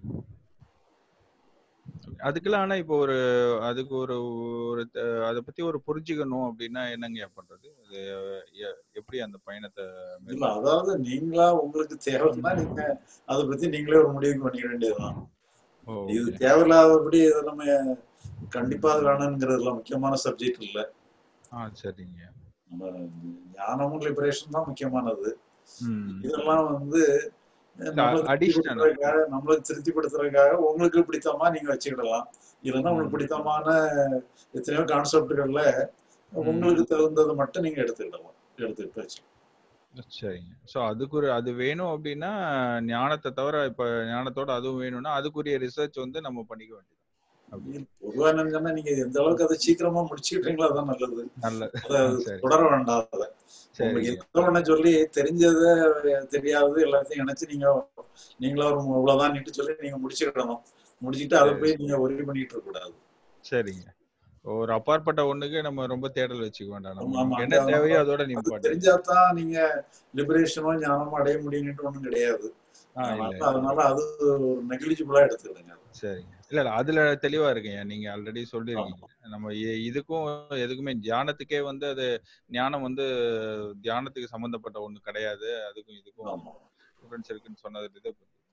அதுக்கெல்லாம் ஆனா இப்போ ஒரு அதுக்கு ஒரு ஒரு த- அதை பத்தி ஒரு புரிஞ்சுக்கணும் அப்படின்னா என்னங்கய்யா பண்றது அது எ- எப்படி அந்த பயணத்தை இல்ல மேற்கொள்றது அதாவது நீங்களா உங்களுக்கு தேவைன்னா நீங்க அதை பத்தி நீங்களே ஒரு முடிவுக்கு பண்ணிக்க வேண்டியதுதான் ஓ இது ஓகே தேவையில்லாதபடி இதை நம்ம கண்டிப்பா அது வேணுங்கிறதுலாம் முக்கியமான சப்ஜெக்ட் இல்ல ஆ சரிங்க நம்ம ஞானமும் லிபரேஷன் தான் முக்கியமானது ம் இதெல்லாம் வந்து நம்மளை அடிஷ்னல் திருப்திப்படுத்துறதுக்காக நம்மளை திருப்திப்படுத்துறதுக்காக உங்களுக்கு பிடித்தமா நீங்க வச்சுக்கிடலாம் இல்லைன்னா உங்களுக்கு பிடித்தமான எத்தனையோ கான்செப்டுகள்ல உங்களுக்கு தகுந்ததை மட்டும் நீங்க எடுத்துக்கிடலாம் எடுத்துக்கிட்டு வச்சு சரிங்க ஸோ அதுக்கு ஒரு அது வேணும் அப்படின்னா ஞானத்தை தவிர இப்ப ஞானத்தோட அதுவும் வேணும்னா அதுக்குரிய ரிசர்ச் வந்து நம்ம பண்ணிக்க வேண்டியது அப்படி பொதுவா என்னன்னா நீங்க எந்த அளவுக்கு அதை சீக்கிரமா முடிச்சுக்கிட்டீங்களோ அதான் நல்லது நல்லது அதை ஆ சரி தொடர வேண்டாம் அதை உங்களுக்கு சரிங்க எதோ ஒண்ணு சொல்லி தெரிஞ்சதை தெரியாதது எல்லாத்தையும் நினைச்சு நீங்க நீங்களா ஒரு இவ்வளவுதான் நீட்டு சொல்லி நீங்க முடிச்சுக்கிடணும் முடிச்சுட்டு அதை சரி போய் நீங்க ஒரி பண்ணிட்டு இருக்க கூடாது சரிங்க ஒரு அப்பாற்பட்ட ஒண்ணுக்கு நம்ம ரொம்ப தேடல் வச்சுக்க வேண்டாம் நம்ம ஆமா ஆமா நமக்கு அங்க என்ன தேவையோ நம்ம அதோட அது நிப்பாட்டு தெரிஞ்சாதான் நீங்க லிபரேஷனோ ஞானமோ அடைய முடியும்னு ஒண்ணும் கிடையாது ஆ இல்ல அதனால இல்ல அதனால அது நெக்லிஜிபிளா எடுத்துக்கிடுங்க சரிங்க இல்ல இல்ல அதுல தெளிவா இருக்கீங்க நீங்க ஆல்ரெடி சொல்லிருக்கீங்க நம்ம இ- இதுக்கும் எதுக்குமே தியானத்துக்கே வந்து அது ஞானம் வந்து தியானத்துக்கு சம்பந்தப்பட்ட ஒண்ணு கிடையாது அதுக்கும் இதுக்கும் ஆமா டிஃபரன்ஸ் இருக்குன்னு சொன்னது இது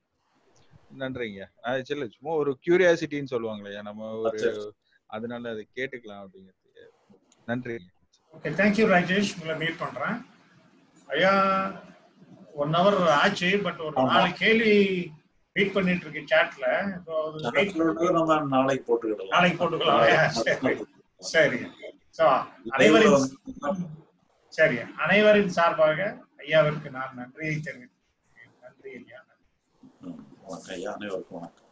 நன்றிங்க ஆக்சுவலி சும்மா ஒரு கியூரியாசிட்டின்னு சொல்லுவாங்களே நம்ம ஒரு சரி அதனால அதை கேட்டுக்கலாம் அப்படிங்கிறது நன்றிங்க ஓகே தேங்க்யூ ராஜேஷ் உங்களை மீட் பண்றேன் ஐயா ஒன் ஹவர் ஆச்சு பட் ஒரு ஆமா நாலு கேள்வி வெயிட் பண்ணிட்டு இருக்கு சாட்ல இப்போ வெயிட் சாட்டில் உள்ளது நம்ம நாளைக்கு போட்டுக்கிடலாம் நாளைக்கு போட்டுக்கலாம் ஐயா சரி அடுத்த சரி ஸோ லைவ்ல அனைவரின் வந்து சரி அனைவரின் சார்பாக ஐயாவிற்கு நான் நன்றியை தெரிவித்துக்கிறேன் நன்றி ஐயா ம், வணக்கம் ஐயா அனைவருக்கும் வணக்கம்